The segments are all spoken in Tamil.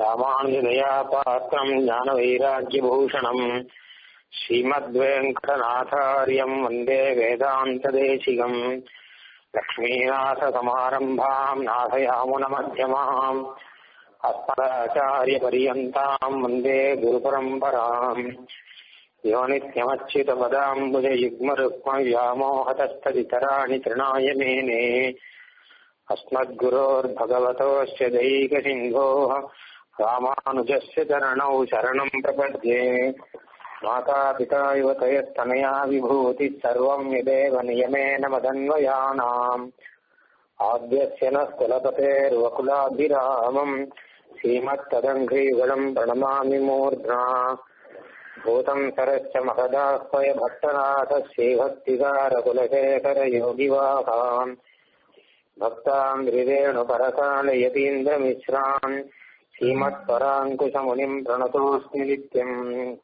ராமானுஜதயா பாத்திரம் ஞானவைராக்கியபூஷணம் ஸ்ரீமத்வேங்கடநாதாரியம் வந்தே வேதாந்ததேசிகம் லக்ஷ்மீநாதசமாரம்பாம் நாதயாமுனமத்தியமாம் अस्मदाचार्यपर्यन्ताम् वन्दे गुरुपरम्पराम् यो नित्यमच्युतपदाम्बुजयुग्मरुक्मव्यामोहतस्तदितराणि तृणाय मेने अस्मद्गुरोर्भगवतोऽस्य दैकसिन्धोः रामानुजस्य चरणौ शरणम् प्रपद्ये मातापिता युवतयस्तनया विभूतिः सर्वम् यदेव नियमेन मदन्वयानाम् आद्यस्य नः कुलपतेर्वकुलाभिरामम् श्रीमत्तदङ्घ्रीगणम् प्रणमामि मूर्ध्ना भूतम् सरश्च महदाह्वय भट्टनाथ श्रीभक्तिकारकुलशेखरयोगिवाहाम् भक्ताम् हृदेणुपरकालयतीन्द्रमिश्रान् श्रीमत्पराङ्कुशमुनिम् प्रणतोऽस्मि नित्यम्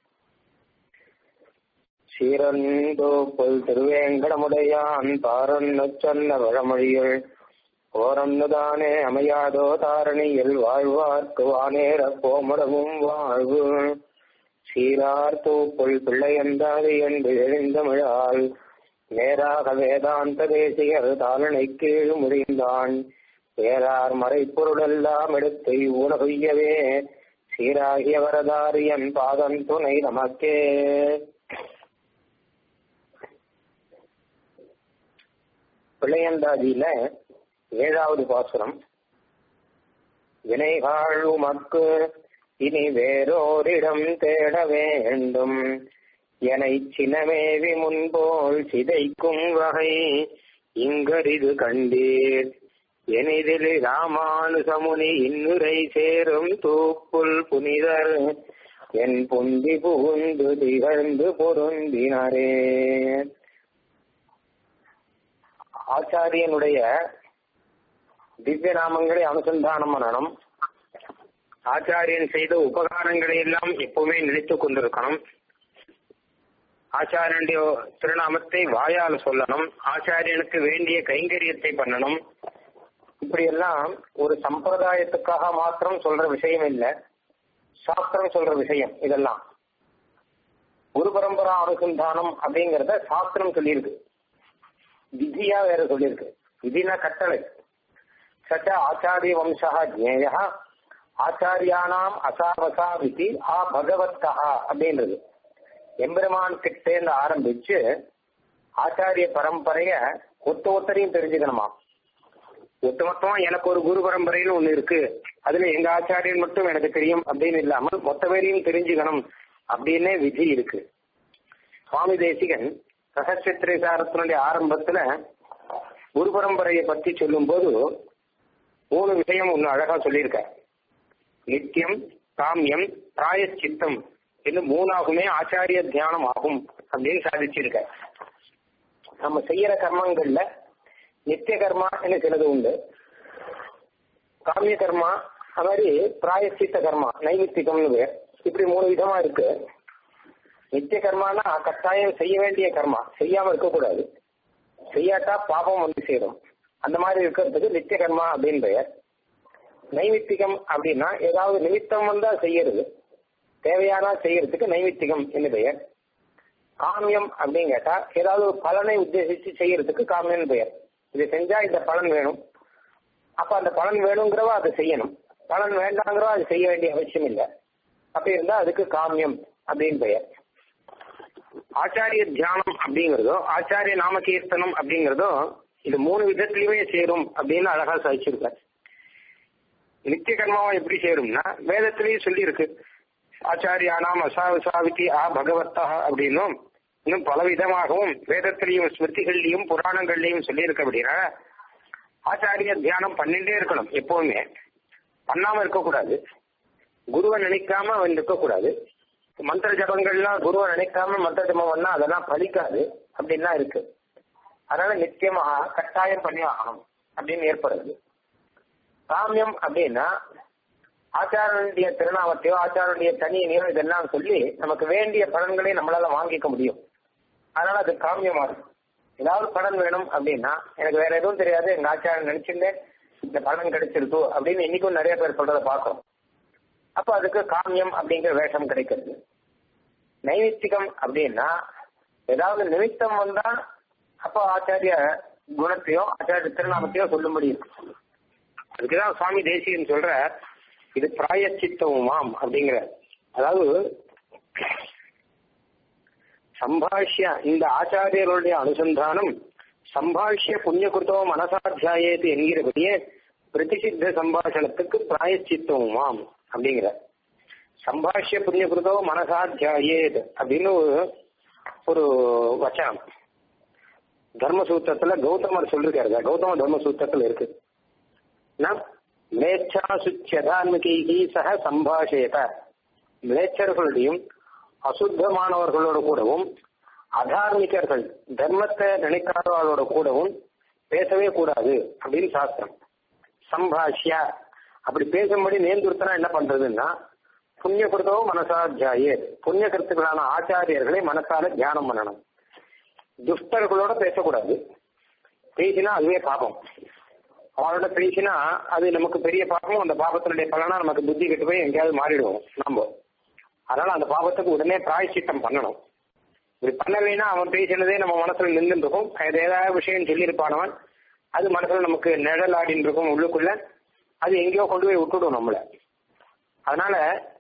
சீரந்தோ பொல் திருவேங்கடமுடையான் பாரன்னு சொன்ன வழமொழிகள் ஓரன்னுதானே அமையாதோ தாரணியில் வாழ்வார்க்கு வானேற கோமடமும் வாழ்வு சீரார் தூப்புள் பிள்ளையந்தாது என்று எழுந்தமிழால் நேராக வேதாந்த தேசியர் தாளனை கீழ் முடிந்தான் வேறார் மறைப்பொருளெல்லாம் எடுத்து ஊனகுய்யவே சீராகிய வரதாரியன் பாதம் துணை நமக்கே பிள்ளையந்தாதியில ஏழாவது பாசுரம் வினைகாள் உமக்கு இனி வேறோரிடம் தேட வேண்டும் எனை சினமேவி முன்போல் சிதைக்கும் வகை இங்கரிது கண்டீர் எனிதில் ராமானுசமுனி இன்னுரை சேரும் தூப்புல் புனிதர் என் புந்தி புகுந்து திகழ்ந்து பொருந்தினரே ஆச்சாரியனுடைய திவ்ய நாமங்களை அனுசந்தானம் பண்ணணும் ஆச்சாரியன் செய்த உபகாரங்களை எல்லாம் எப்பவுமே நினைத்துக் கொண்டிருக்கணும் ஆச்சாரியனுடைய திருநாமத்தை வாயால் சொல்லணும் ஆச்சாரியனுக்கு வேண்டிய கைங்கரியத்தை பண்ணணும் இப்படி எல்லாம் ஒரு சம்பிரதாயத்துக்காக மாத்திரம் சொல்ற விஷயம் இல்லை சாஸ்திரம் சொல்ற விஷயம் இதெல்லாம் குரு பரம்பரா அனுசந்தானம் அப்படிங்கறத சாஸ்திரம் சொல்லியிருக்கு விதியா வேற சொல்லியிருக்கு விதினா கட்டளை சச்ச ஆச்சாரிய வம்சா ஜேய ஆச்சாரியானாம் அசாவசா விதி ஆ பகவத்கா அப்படின்றது எம்பெருமான் கிட்டேந்து ஆரம்பிச்சு ஆச்சாரிய பரம்பரைய ஒத்த ஒத்தரையும் தெரிஞ்சுக்கணுமா ஒட்டுமொத்தமா எனக்கு ஒரு குரு பரம்பரைன்னு ஒண்ணு இருக்கு அதுல எங்க ஆச்சாரியன் மட்டும் எனக்கு தெரியும் அப்படின்னு இல்லாமல் மொத்த பேரையும் தெரிஞ்சுக்கணும் அப்படின்னே விதி இருக்கு சுவாமி தேசிகன் ரகசியத்திரைசாரத்தினுடைய ஆரம்பத்துல குரு பரம்பரையை பத்தி சொல்லும் போது மூணு விஷயம் ஒண்ணு அழகா சொல்லியிருக்க நித்தியம் காமியம் பிராயச்சித்தம் என்று மூணாகுமே ஆச்சாரிய தியானம் ஆகும் அப்படின்னு சாதிச்சிருக்க நம்ம செய்யற கர்மங்கள்ல நித்திய கர்மா என்ன சிலது உண்டு காமிய கர்மா அது மாதிரி பிராயச்சித்த கர்மா நைமித்திகம்னு பேர் இப்படி மூணு விதமா இருக்கு நித்திய கர்மானா கட்டாயம் செய்ய வேண்டிய கர்மா செய்யாம இருக்கக்கூடாது செய்யாட்டா பாபம் வந்து சேரும் அந்த மாதிரி இருக்கிறதுக்கு நித்திய கர்மா அப்படின்னு பெயர் நைமித்திகம் அப்படின்னா ஏதாவது நிமித்தம் வந்தா செய்யறது தேவையானா செய்யறதுக்கு நைமித்திகம் என்று பெயர் காமியம் அப்படின்னு கேட்டா ஏதாவது ஒரு பலனை உத்தேசிச்சு செய்யறதுக்கு காமியம் பெயர் இது செஞ்சா இந்த பலன் வேணும் அப்ப அந்த பலன் வேணுங்கிறவா அதை செய்யணும் பலன் வேண்டாங்கிறவா அது செய்ய வேண்டிய அவசியம் இல்லை அப்படி இருந்தா அதுக்கு காமியம் அப்படின்னு பெயர் ஆச்சாரிய தியானம் அப்படிங்கிறதோ ஆச்சாரிய நாம கீர்த்தனம் அப்படிங்கிறதோ இது மூணு விதத்திலயுமே சேரும் அப்படின்னு அழகா சாதிச்சிருக்காரு நித்திய கர்மாவா எப்படி சேரும்னா வேதத்திலேயே சொல்லி இருக்கு ஆச்சாரியானாம் அசாவிசாவித்தி ஆ பகவத்தா அப்படின்னும் இன்னும் பல விதமாகவும் வேதத்திலையும் ஸ்மிருதிகள்லையும் புராணங்கள்லையும் சொல்லியிருக்க அப்படின்னா ஆச்சாரிய தியானம் பண்ணிட்டே இருக்கணும் எப்பவுமே பண்ணாம இருக்கக்கூடாது குருவை நினைக்காம அவன் இருக்கக்கூடாது மந்திர ஜபங்கள்லாம் குருவை நினைக்காம மந்திர ஜபம் பண்ணா அதெல்லாம் பலிக்காது அப்படின்லாம் இருக்கு அதனால நிச்சயமா கட்டாயம் பண்ணி ஆகணும் அப்படின்னு ஏற்படுது காமியம் அப்படின்னா ஆச்சாரனுடைய திருநாமத்தையோ ஆச்சாரனுடைய தனியனையோ இதெல்லாம் சொல்லி நமக்கு வேண்டிய பலன்களை நம்மளால வாங்கிக்க முடியும் அதனால அது காமியமா இருக்கும் ஏதாவது பலன் வேணும் அப்படின்னா எனக்கு வேற எதுவும் தெரியாது எங்க ஆச்சாரன் நினைச்சிருந்தேன் இந்த பலன் கிடைச்சிருக்கோ அப்படின்னு இன்னைக்கும் நிறைய பேர் சொல்றத பார்க்கிறோம் அப்ப அதுக்கு காமியம் அப்படிங்கிற வேஷம் கிடைக்கிறது நைமித்திகம் அப்படின்னா ஏதாவது நிமித்தம் வந்தா அப்போ ஆச்சாரிய குணத்தையோ ஆச்சாரிய திருநாமத்தையோ சொல்ல முடியும் அதுக்குதான் சுவாமி தேசியன் சொல்ற இது பிராயச்சித்தவுமாம் அப்படிங்கிற அதாவது சம்பாஷ்ய இந்த ஆச்சாரியர்களுடைய அனுசந்தானம் சம்பாஷ்ய புண்ணியகிருத்தோ மனசாத்தியாயத்து என்கிறபடியே பிரதிசித்த சம்பாஷணத்துக்கு பிராயச்சித்தவுமாம் அப்படிங்கிற சம்பாஷ்ய புண்ணியகிருத்தோ மனசாத்தியாயேத் அப்படின்னு ஒரு- ஒரு வச்சனம் தர்மசூத்திரத்துல கௌதமர் சொல்லிருக்காரு கௌதம தர்மசூத்திரத்துல இருக்கு மிளேச்சா சுச்சதான்மிகி சக சம்பாஷயத மிளேச்சர்களுடையும் அசுத்தமானவர்களோட கூடவும் அதார்மிகர்கள் தர்மத்தை நினைக்காதவர்களோட கூடவும் பேசவே கூடாது அப்படின்னு சாஸ்திரம் சம்பாஷ்யா அப்படி பேசும்படி நேர்ந்துருத்தனா என்ன பண்றதுன்னா புண்ணிய கிருத்தோ மனசாத்தியாயே புண்ணிய கருத்துக்களான ஆச்சாரியர்களை மனசால தியானம் பண்ணணும் துஷ்டர்களோட பேசக்கூடாது பேசினா அதுவே பாபம் அவளோட பேசினா அது நமக்கு பெரிய பாபம் அந்த பாபத்தினுடைய பலனா நமக்கு புத்தி கெட்டு போய் எங்கேயாவது மாறிடுவோம் நம்ம அதனால அந்த பாபத்துக்கு உடனே பிராயச்சித்தம் பண்ணணும் இப்படி பண்ணலைன்னா அவன் பேசினதே நம்ம மனசுல நின்று இருக்கும் அது ஏதாவது விஷயம் சொல்லியிருப்பானவன் அது மனசுல நமக்கு நிழல் ஆடின்னு இருக்கும் உள்ளுக்குள்ள அது எங்கேயோ கொண்டு போய் விட்டுடும் நம்மள அதனால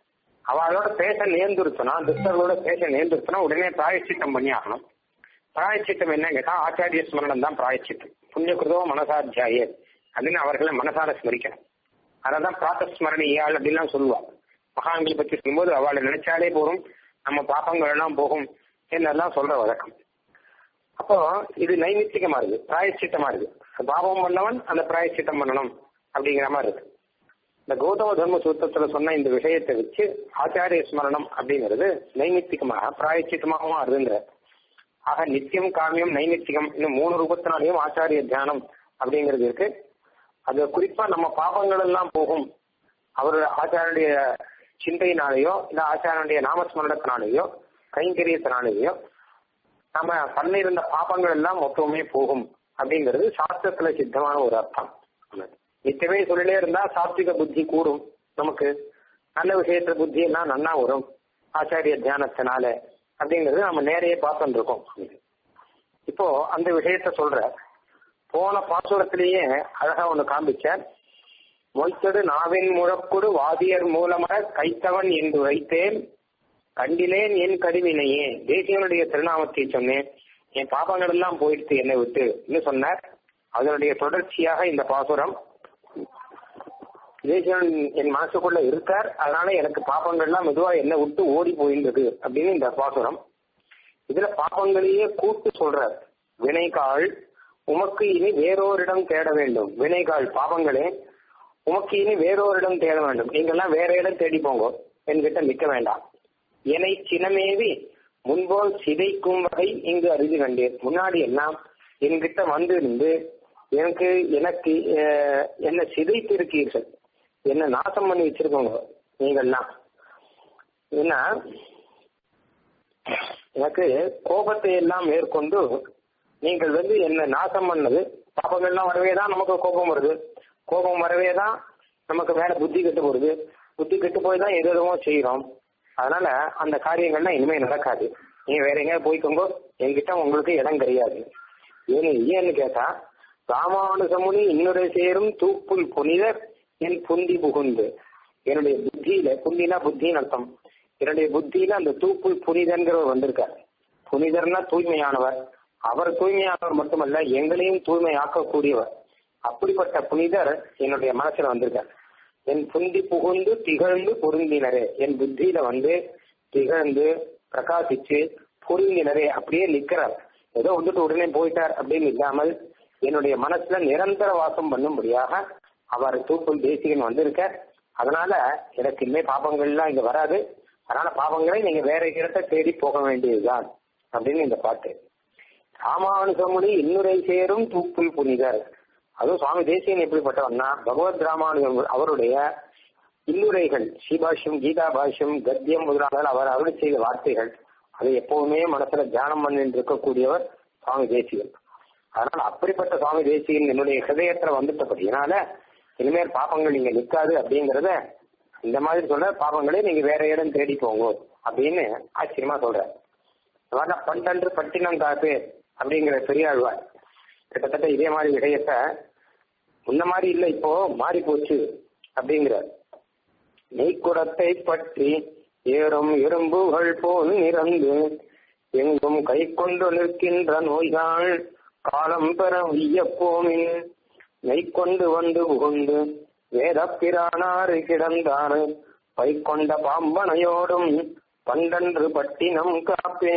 அவளோட பேச நேர்ந்துருத்தனா துஷ்டர்களோட பேச நேர்ந்துருத்தனா உடனே பிராயச்சித்தம் பண்ணி ஆகணும் பிராயச்சித்தம் என்ன கேட்டா ஆச்சாரிய ஸ்மரணம் தான் பிராயச்சித்தம் புண்ணியகிருதோ மனசாத்தியாயே அப்படின்னு அவர்களை மனசால ஸ்மரிக்கணும் அதான் பிராத்த ஸ்மரணியாள் அப்படின்லாம் சொல்லுவா மகான்களை பத்தி சொல்லும்போது அவளை நினைச்சாலே போகும் நம்ம பாப்பங்கள் எல்லாம் போகும் என்னெல்லாம் சொல்ற வழக்கம் அப்போ இது நைமித்திகமா இருக்கு பிராயச்சித்தமா இருக்கு பாவம் பண்ணவன் அந்த பிராயச்சித்தம் பண்ணணும் அப்படிங்கிற மாதிரி இருக்கு இந்த கௌதம தர்ம சூத்திரத்துல சொன்ன இந்த விஷயத்தை வச்சு ஆச்சாரிய ஸ்மரணம் அப்படிங்கிறது நைமித்திகமாக பிராயச்சித்தமாகவும் அதுங்கிற ஆக நித்தியம் காமியம் நைமித்திகம் இன்னும் மூணு ரூபத்தினாலையும் ஆச்சாரிய தியானம் அப்படிங்கிறது இருக்கு அது குறிப்பா நம்ம பாபங்கள் எல்லாம் போகும் அவர் ஆச்சாரனுடைய சிந்தையினாலேயோ இல்ல ஆச்சாரனுடைய நாமஸ்மரணத்தினாலேயோ கைங்கரியத்தினாலேயோ நம்ம பண்ணிருந்த பாபங்கள் எல்லாம் மொத்தமே போகும் அப்படிங்கிறது சாஸ்திரத்துல சித்தமான ஒரு அர்த்தம் நித்தியமே சொல்லிட்டே இருந்தா சாத்விக புத்தி கூடும் நமக்கு நல்ல விஷயத்துல புத்தி எல்லாம் நன்னா வரும் ஆச்சாரிய தியானத்தினால அப்படிங்கிறது நம்ம நேரையே பார்த்துட்டு இருக்கோம் இப்போ அந்த விஷயத்த சொல்ற போன பாசுரத்திலேயே அழகா ஒண்ணு காண்பிச்சார் மொய்த்தது நாவின் முழக்குடு வாதியர் மூலமாக கைத்தவன் என்று வைத்தேன் கண்டிலேன் என் கருவினையே தேசியனுடைய திருநாமத்தை சொன்னேன் என் பாபங்கள் எல்லாம் போயிடுத்து என்னை விட்டு சொன்னார் அதனுடைய தொடர்ச்சியாக இந்த பாசுரம் தேசியன் என் மனசுக்குள்ள இருக்கார் அதனால எனக்கு பாப்பங்கள்லாம் மெதுவா என்னை விட்டு ஓடி போயிருந்தது அப்படின்னு இந்த பாசுரம் இதுல பாப்பங்களையே கூட்டு சொல்றார் வினைகால் உமக்கு இனி வேறோரிடம் தேட வேண்டும் வினைகால் பாவங்களே உமக்கு இனி வேறோரிடம் தேட வேண்டும் நீங்கெல்லாம் வேற இடம் தேடி போங்க என்கிட்ட நிக்க வேண்டாம் என்னை சினமேவி முன்போல் சிதைக்கும் வகை இங்கு அருதி கண்டேன் முன்னாடி எல்லாம் என்கிட்ட வந்து இருந்து எனக்கு எனக்கு என்ன சிதைத்து இருக்கீர்கள் என்ன நாசம் பண்ணி வச்சிருக்கோங்க நீங்கள்லாம் என்ன எனக்கு கோபத்தை எல்லாம் மேற்கொண்டு நீங்கள் வந்து என்ன நாசம் பண்ணது பாப்பங்கள்லாம் வரவே தான் நமக்கு கோபம் வருது கோபம் வரவே தான் நமக்கு மேல புத்தி கெட்டு போடுது புத்தி கெட்டு போய் தான் எது எதுவும் செய்யறோம் அதனால அந்த காரியங்கள்லாம் இனிமே நடக்காது நீங்க வேற எங்கேயாவது போய்க்கோங்க என்கிட்ட உங்களுக்கு இடம் கிடையாது ஏன்னு ஏன்னு கேட்டா ராமானுசமுனி இன்னொரு சேரும் தூப்புல் புனிதர் என் புந்தி புகுந்து என்னுடைய புத்தியில புந்தினா புத்தின்னு அர்த்தம் என்னுடைய புத்தியில அந்த தூப்புல் புனிதர்ங்கிறவர் வந்திருக்கார் புனிதர்னா தூய்மையானவர் அவர் தூய்மையானவர் மட்டுமல்ல எங்களையும் தூய்மையாக்கக்கூடியவர் அப்படிப்பட்ட புனிதர் என்னுடைய மனசுல வந்திருக்கார் என் புந்தி புகுந்து திகழ்ந்து பொருந்தினரே என் புத்தியில வந்து திகழ்ந்து பிரகாசிச்சு பொருந்தினரே அப்படியே நிக்கிறார் ஏதோ வந்துட்டு உடனே போயிட்டார் அப்படின்னு இல்லாமல் என்னுடைய மனசுல நிரந்தர வாசம் பண்ணும்படியாக அவர் தூக்குள் தேசிகன் வந்திருக்க அதனால எனக்கு இனிமே பாபங்கள்லாம் இங்க வராது அதனால பாவங்களை நீங்க வேற இடத்தை தேடி போக வேண்டியதுதான் அப்படின்னு இந்த பாட்டு ராமானுஜமுனி இன்னுரை சேரும் தூப்புல் புனிதர் அதுவும் சுவாமி தேசியன் எப்படிப்பட்டவர்னா பகவத் ராமானுஜம் அவருடைய இன்னுரைகள் ஸ்ரீபாஷ்யம் கீதா பாஷ்யம் கத்தியம் முதலாக அவர் அருள் செய்த வார்த்தைகள் அதை எப்பவுமே மனசுல தியானம் பண்ணிட்டு இருக்கக்கூடியவர் சுவாமி தேசியன் அதனால அப்படிப்பட்ட சுவாமி தேசியன் என்னுடைய ஹிருதயத்துல வந்துட்டபடினால இனிமேல் பாப்பங்கள் இங்க நிக்காது அப்படிங்கறத இந்த மாதிரி சொல்ற பாவங்களே நீங்க வேற இடம் தேடி போங்க அப்படின்னு ஆச்சரியமா சொல்ற அதான் பண்டன்று பட்டினம் காப்பு அப்படிங்கிற பெரியாழ்வார் கிட்டத்தட்ட இதே மாதிரி விஷயத்த முன்ன மாதிரி இல்ல இப்போ மாறி போச்சு அப்படிங்கிற நெய்க்குடத்தை பற்றி ஏறும் எறும்புகள் போல் நிறந்து எங்கும் கை கொண்டு நிற்கின்ற நோய்கள் காலம் பெற உய்யப்போமின் நெய்க்கொண்டு வந்து புகுந்து வேத பிரானாறு கிடந்தாறு பை கொண்ட பாம்பனையோடும் பண்டன்று பட்டினம் காப்பே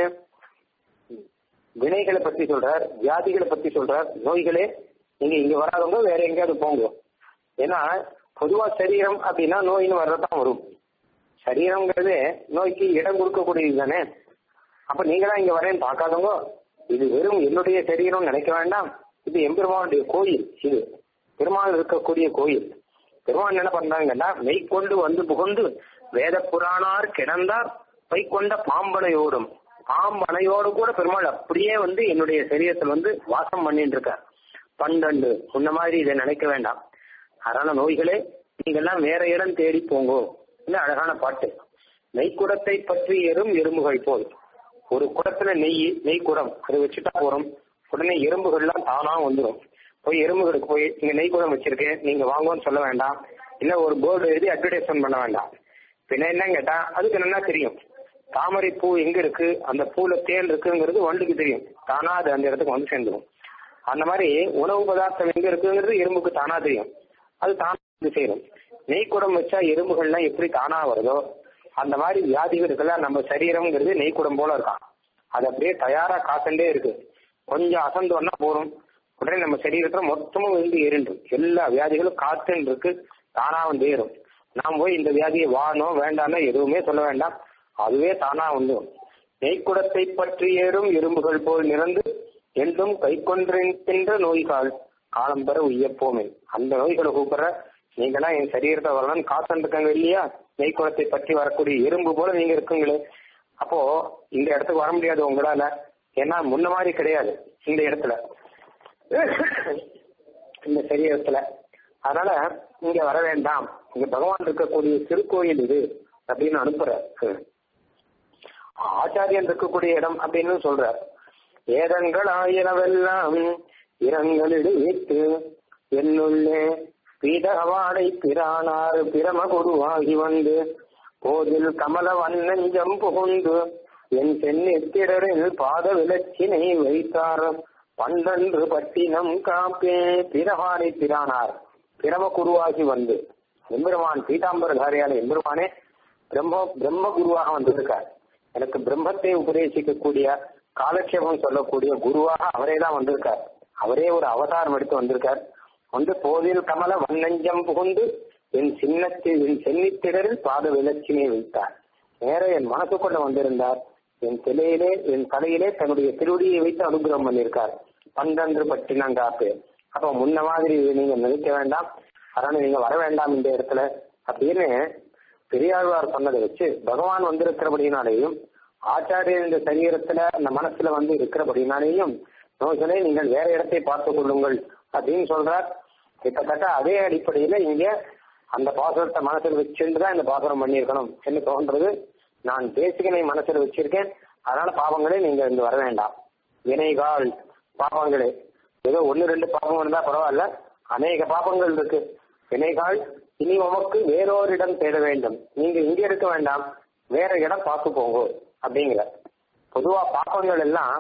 வினைகளை பத்தி சொல்றார் வியாதிகளை பத்தி சொல்றார் நோய்களே நீங்க இங்க வராதவங்க வேற எங்கேயாவது போங்க ஏன்னா பொதுவா சரீரம் அப்படின்னா நோயின்னு வர்றதான் வரும் சரீரம்ங்கிறது நோய்க்கு இடம் கொடுக்கக்கூடியது தானே அப்ப நீங்க தான் இங்க வரேன்னு பார்க்காதவங்க இது வெறும் என்னுடைய சரீரம் நினைக்க வேண்டாம் இது எம்பெருமானுடைய கோயில் இது பெருமாள் இருக்கக்கூடிய கோயில் பெருமாள் என்ன பண்றாங்கன்னா மெய்க்கொண்டு வந்து புகுந்து வேத புராணார் கிடந்தார் கொண்ட பாம்பனையோடும் பாம்பனையோடு கூட பெருமாள் அப்படியே வந்து என்னுடைய சரீரத்தில் வந்து வாசம் பண்ணிட்டு இருக்கார் பன்னெண்டு முன்ன மாதிரி இதை நினைக்க வேண்டாம் அதனால நோய்களே நீங்கெல்லாம் வேற இடம் தேடி போங்கோ இல்ல அழகான பாட்டு நெய்க்குடத்தை பற்றி எறும் எறும்புகள் போல் ஒரு குடத்துல நெய் நெய் குடம் அது வச்சுட்டா போறோம் உடனே எறும்புகள்லாம் தானா வந்துடும் போய் எறும்புகளுக்கு போய் இங்க நெய் குடம் வச்சிருக்கேன் நீங்க வாங்கன்னு சொல்ல வேண்டாம் இல்ல ஒரு போர்டு எழுதி அட்வர்டைஸ்மெண்ட் பண்ண வேண்டாம் பின்ன என்ன கேட்டா அதுக்கு நல்லா தெரியும் தாமரை பூ எங்க இருக்கு அந்த பூல தேன் இருக்குங்கிறது வண்டுக்கு தெரியும் தானா அது அந்த இடத்துக்கு வந்து சேர்ந்துடும் அந்த மாதிரி உணவு பதார்த்தம் எங்க இருக்குங்கிறது எறும்புக்கு தானா தெரியும் அது தானா வந்து சேரும் நெய்க்குடம் வச்சா எறும்புகள்லாம் எப்படி தானா வருதோ அந்த மாதிரி வியாதிகளுக்கெல்லாம் நம்ம சரீரம்ங்கிறது நெய்க்குடம் போல இருக்கான் அது அப்படியே தயாரா காத்துட்டே இருக்கு கொஞ்சம் அசந்தோன்னா போறோம் உடனே நம்ம சரீரத்துல மொத்தமும் வந்து ஏறிண்டு எல்லா வியாதிகளும் காத்துன்னு இருக்கு தானா வந்து ஏறும் நாம் போய் இந்த வியாதியை வானோம் வேண்டாம்னா எதுவுமே சொல்ல வேண்டாம் அதுவே தானா வந்து நெய்க்குடத்தை பற்றி ஏறும் எறும்புகள் போல் நிறந்து என்றும் கை கொண்டிருக்கின்ற நோய்கள் காலம் பெற உய்யப்போமே அந்த நோய்களை கூப்பிடுற நீங்களாம் என் சரீரத்தை வரலாம்னு காத்துட்டு இருக்காங்க இல்லையா நெய்க்குடத்தை பற்றி வரக்கூடிய எறும்பு போல நீங்க இருக்குங்களே அப்போ இந்த இடத்துக்கு வர முடியாது உங்களால ஏன்னா முன்ன மாதிரி கிடையாது இந்த இடத்துல இந்த சரீரத்துல அதனால இங்க வர வேண்டாம் இங்க பகவான் இருக்கக்கூடிய திருக்கோயில் இது அப்படின்னு அனுப்புற ஆச்சாரியன் இருக்கக்கூடிய இடம் அப்படின்னு சொல்ற ஏதங்கள் ஆயிரவெல்லாம் இரங்களிடு வைத்து என்னுள்ளே பீதகவாடை பிரானார் பிரம குருவாகி வந்து போதில் கமல வண்ணஞ்சம் புகுந்து என் சென்னித்திடரில் பாத விளச்சினை வைத்தார் பண்டன்று பட்டினம் காப்பே பிரவானை பிரானார் பிரம குருவாகி வந்து எம்பெருமான் பீதாம்பரதாரியான எம்பெருமானே பிரம்ம பிரம்ம குருவாக வந்திருக்கார் எனக்கு பிரம்மத்தை உபதேசிக்கக்கூடிய காலக்ஷேபம் சொல்லக்கூடிய குருவாக அவரே தான் வந்திருக்கார் அவரே ஒரு அவதாரம் எடுத்து வந்திருக்கார் வந்து போதில் கமல வண்ணஞ்சம் புகுந்து என் சின்னத்தில் என் சென்னித்திடரில் பாத விளச்சினை வைத்தார் நேர என் மனசுக்குள்ள வந்திருந்தார் என் தலையிலே என் தலையிலே தன்னுடைய திருவடியை வைத்து அனுகிரகம் பண்ணியிருக்கார் பன்றன்று பட்டினங்காப்பு அப்ப முன்ன மாதிரி நீங்க நினைக்க வேண்டாம் அதனால நீங்க வர வேண்டாம் இந்த இடத்துல அப்படின்னு பெரியாழ்வார் சொன்னதை வச்சு பகவான் வந்திருக்கிறபடினாலேயும் ஆச்சாரியர் இந்த சரீரத்துல அந்த மனசுல வந்து இருக்கிறபடினாலேயும் நோய்களை நீங்கள் வேற இடத்தை பார்த்துக் கொள்ளுங்கள் அப்படின்னு சொல்றார் கிட்டத்தட்ட அதே அடிப்படையில இங்க அந்த பாசுரத்தை மனசில் வச்சுட்டு தான் இந்த பாசுரம் பண்ணியிருக்கணும் என்று தோன்றது நான் தேசிகனை மனசில் வச்சிருக்கேன் அதனால பாவங்களே நீங்க இங்க வர வேண்டாம் வினைகால் பாவங்களே ஏதோ ஒன்னு ரெண்டு பாவம் இருந்தா பரவாயில்ல அநேக பாவங்கள் இருக்கு வினைகால் இனி உமக்கு வேறொரு தேட வேண்டும் நீங்க இங்க இருக்க வேண்டாம் வேற இடம் பார்த்து போங்க அப்படிங்கிற பொதுவா பாப்பங்கள் எல்லாம்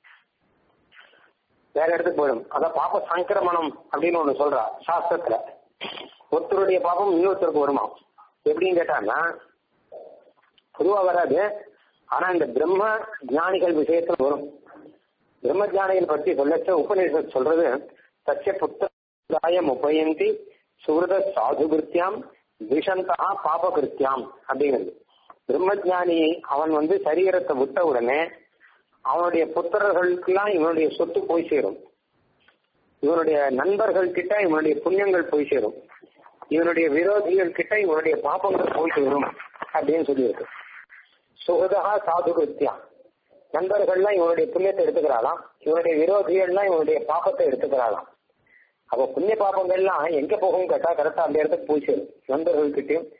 வேற இடத்துக்கு போயிடும் அதான் பாப்ப சங்கிரமணம் அப்படின்னு ஒண்ணு சொல்றா சாஸ்திரத்துல ஒருத்தருடைய பாப்பம் இன்னொருத்தருக்கு வருமா எப்படின்னு கேட்டாங்கன்னா பொதுவா வராது ஆனா இந்த பிரம்ம ஞானிகள் விஷயத்துல வரும் பிரம்ம ஞானிகள் பற்றி சொல்லச்ச உபநிஷத் சொல்றது சச்ச புத்தகாயம் உபயந்தி சுகிருத சாது கிருத்தியாம் விஷந்தா பாப கிருத்தியாம் அப்படிங்கிறது பிரம்மஜானி அவன் வந்து சரீரத்தை விட்ட உடனே அவனுடைய புத்திரர்களுக்கெல்லாம் இவனுடைய சொத்து போய் சேரும் இவனுடைய நண்பர்கள் கிட்ட இவனுடைய புண்ணியங்கள் போய் சேரும் இவனுடைய விரோதிகள் கிட்ட இவனுடைய பாப்பங்கள் போய் சேரும் அப்படின்னு சொல்லியிருக்கு சுகதா சாது கிருத்தியா நண்பர்கள்லாம் இவனுடைய புண்ணியத்தை எடுத்துக்கிறாளாம் இவனுடைய விரோதிகள்லாம் இவனுடைய பாப்பத்தை எடுத்துக்கிறாளாம் அப்ப புண்ணிய பாப்பங்கள்லாம் எங்க போகும் கேட்டா கரெக்டா அந்த இடத்துக்கு போய் சேரும் நண்பர்கள் கிட்டயும்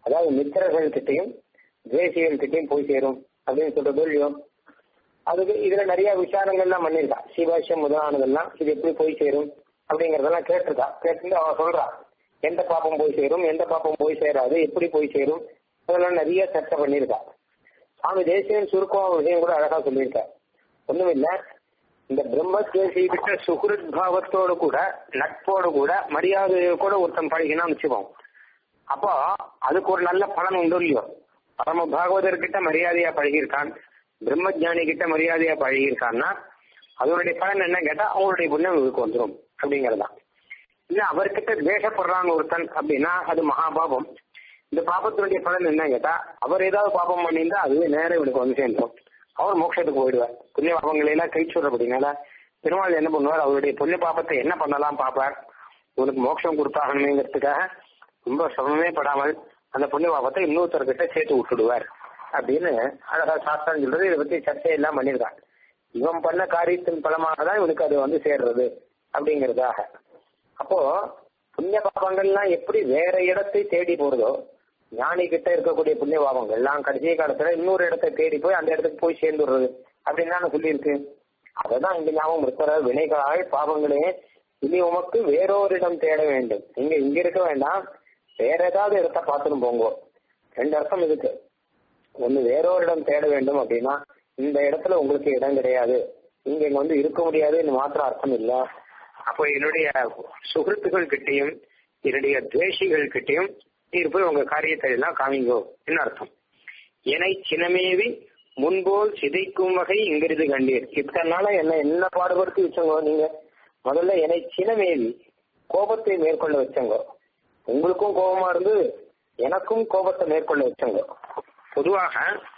அதாவது மித்திரர்கள் கிட்டையும் தேசியர்கள் கிட்டையும் போய் சேரும் அப்படின்னு சொல்றது இல்லையோ அதுக்கு இதுல நிறைய விசாரங்கள்லாம் பண்ணியிருக்கா சிவாஷ்யம் முதலானதெல்லாம் இது எப்படி போய் சேரும் அப்படிங்கறதெல்லாம் கேட்டிருக்கா கேட்டு அவ சொல்றா எந்த பாப்பம் போய் சேரும் எந்த பாப்பம் போய் சேராது எப்படி போய் சேரும் அதெல்லாம் நிறைய சர்ச்சை பண்ணியிருக்கா சுவாமி தேசியன் சுருக்கம் விஷயம் கூட அழகா சொல்லியிருக்கா ஒண்ணும் இல்ல இந்த பிரம்மத்வேசி கிட்ட சுகிருத் பாவத்தோடு கூட நட்போடு கூட மரியாதையோடு கூட ஒருத்தன் பழகினான்னு வச்சுப்போம் அப்போ அதுக்கு ஒரு நல்ல பலன் உண்டு இல்லையோ பரம பாகவதர் கிட்ட மரியாதையா பழகியிருக்கான் பிரம்மஜானி கிட்ட மரியாதையா பழகியிருக்கான்னா அதனுடைய பலன் என்ன கேட்டா அவங்களுடைய புண்ணியம் இவருக்கு வந்துடும் அப்படிங்கறதுதான் இல்ல அவர்கிட்ட தேசப்படுறான் ஒருத்தன் அப்படின்னா அது மகாபாபம் இந்த பாபத்தினுடைய பலன் என்ன கேட்டா அவர் ஏதாவது பாபம் பண்ணியிருந்தா அதுவே நேரம் இவனுக்கு வந்து சேர்ந்துடும் அவர் மோட்சத்துக்கு போயிடுவார் புண்ணிய பாபங்களை எல்லாம் கை சொல்றபடினால பெருமாள் என்ன பண்ணுவார் அவருடைய புண்ணிய பாபத்தை என்ன பண்ணலாம் பார்ப்பார் இவனுக்கு மோட்சம் கொடுத்தாகணுங்கிறதுக்காக ரொம்ப சிரமமே படாமல் அந்த புண்ணிய பாபத்தை இன்னொருத்தர்கிட்ட சேர்த்து விட்டுடுவார் அப்படின்னு அழகா சாஸ்திரம் சொல்றது இதை பத்தி சர்ச்சை எல்லாம் பண்ணியிருக்காங்க இவன் பண்ண காரியத்தின் பலமாக தான் இவனுக்கு அது வந்து சேர்றது அப்படிங்கிறதாக அப்போ புண்ணிய பாபங்கள்லாம் எப்படி வேற இடத்தை தேடி போறதோ ஞானி கிட்ட இருக்கக்கூடிய புண்ணிய பாவங்கள் எல்லாம் கடைசி காலத்துல இன்னொரு இடத்தை தேடி போய் அந்த இடத்துக்கு போய் சேர்ந்துடுறது அப்படின்னு தானே சொல்லியிருக்கு அததான் இங்க ஞாபகம் இருக்கிற வினைகளால் பாவங்களே இனி உமக்கு வேறொரிடம் தேட வேண்டும் நீங்க இங்க இருக்க வேண்டாம் வேற ஏதாவது இடத்த பார்த்துட்டு போங்க ரெண்டு அர்த்தம் இருக்கு ஒண்ணு வேறொரிடம் தேட வேண்டும் அப்படின்னா இந்த இடத்துல உங்களுக்கு இடம் கிடையாது நீங்க இங்க வந்து இருக்க முடியாதுன்னு மாத்திரம் அர்த்தம் இல்ல அப்போ என்னுடைய சுகிருத்துகள் கிட்டையும் என்னுடைய துவேஷிகள் கிட்டையும் நீர் போய் உங்க காரியத்தை எல்லாம் காமிங்கோ என்ன அர்த்தம் என்னை சினமேவி முன்போல் சிதைக்கும் வகை இங்கிருந்து கண்டீர் இத்தனை நாளா என்ன என்ன பாடுபடுத்தி வச்சோங்க நீங்க முதல்ல என்னை சினமேவி கோபத்தை மேற்கொள்ள வச்சங்க உங்களுக்கும் கோபமா இருந்து எனக்கும் கோபத்தை மேற்கொள்ள வச்சங்க பொதுவாக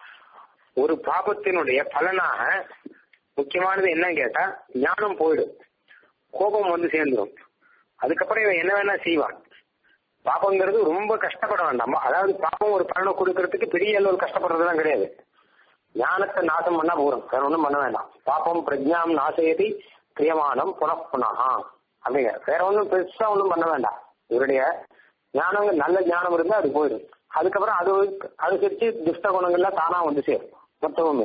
ஒரு பாபத்தினுடைய பலனாக முக்கியமானது என்ன கேட்டா ஞானம் போயிடும் கோபம் வந்து சேர்ந்துடும் அதுக்கப்புறம் இவன் என்ன வேணா செய்வான் பாபங்கிறது ரொம்ப கஷ்டப்பட வேண்டாம் அதாவது பாபம் ஒரு பலனை கொடுக்கறதுக்கு பெரிய அளவு கஷ்டப்படுறதுலாம் கிடையாது ஞானத்தை நாசம் பண்ணா போறோம் வேற ஒன்றும் பண்ண வேண்டாம் பாப்பம் பிரஜாம் நாசயதி கிரியமானம் புனப்புனஹா அப்படிங்க வேற ஒன்றும் பெருசா ஒன்றும் பண்ண வேண்டாம் இவருடைய ஞானம் நல்ல ஞானம் இருந்தா அது போயிடும் அதுக்கப்புறம் அது அனுசரிச்சு துஷ்ட குணங்கள்லாம் தானா வந்து சேரும் மொத்தமுமே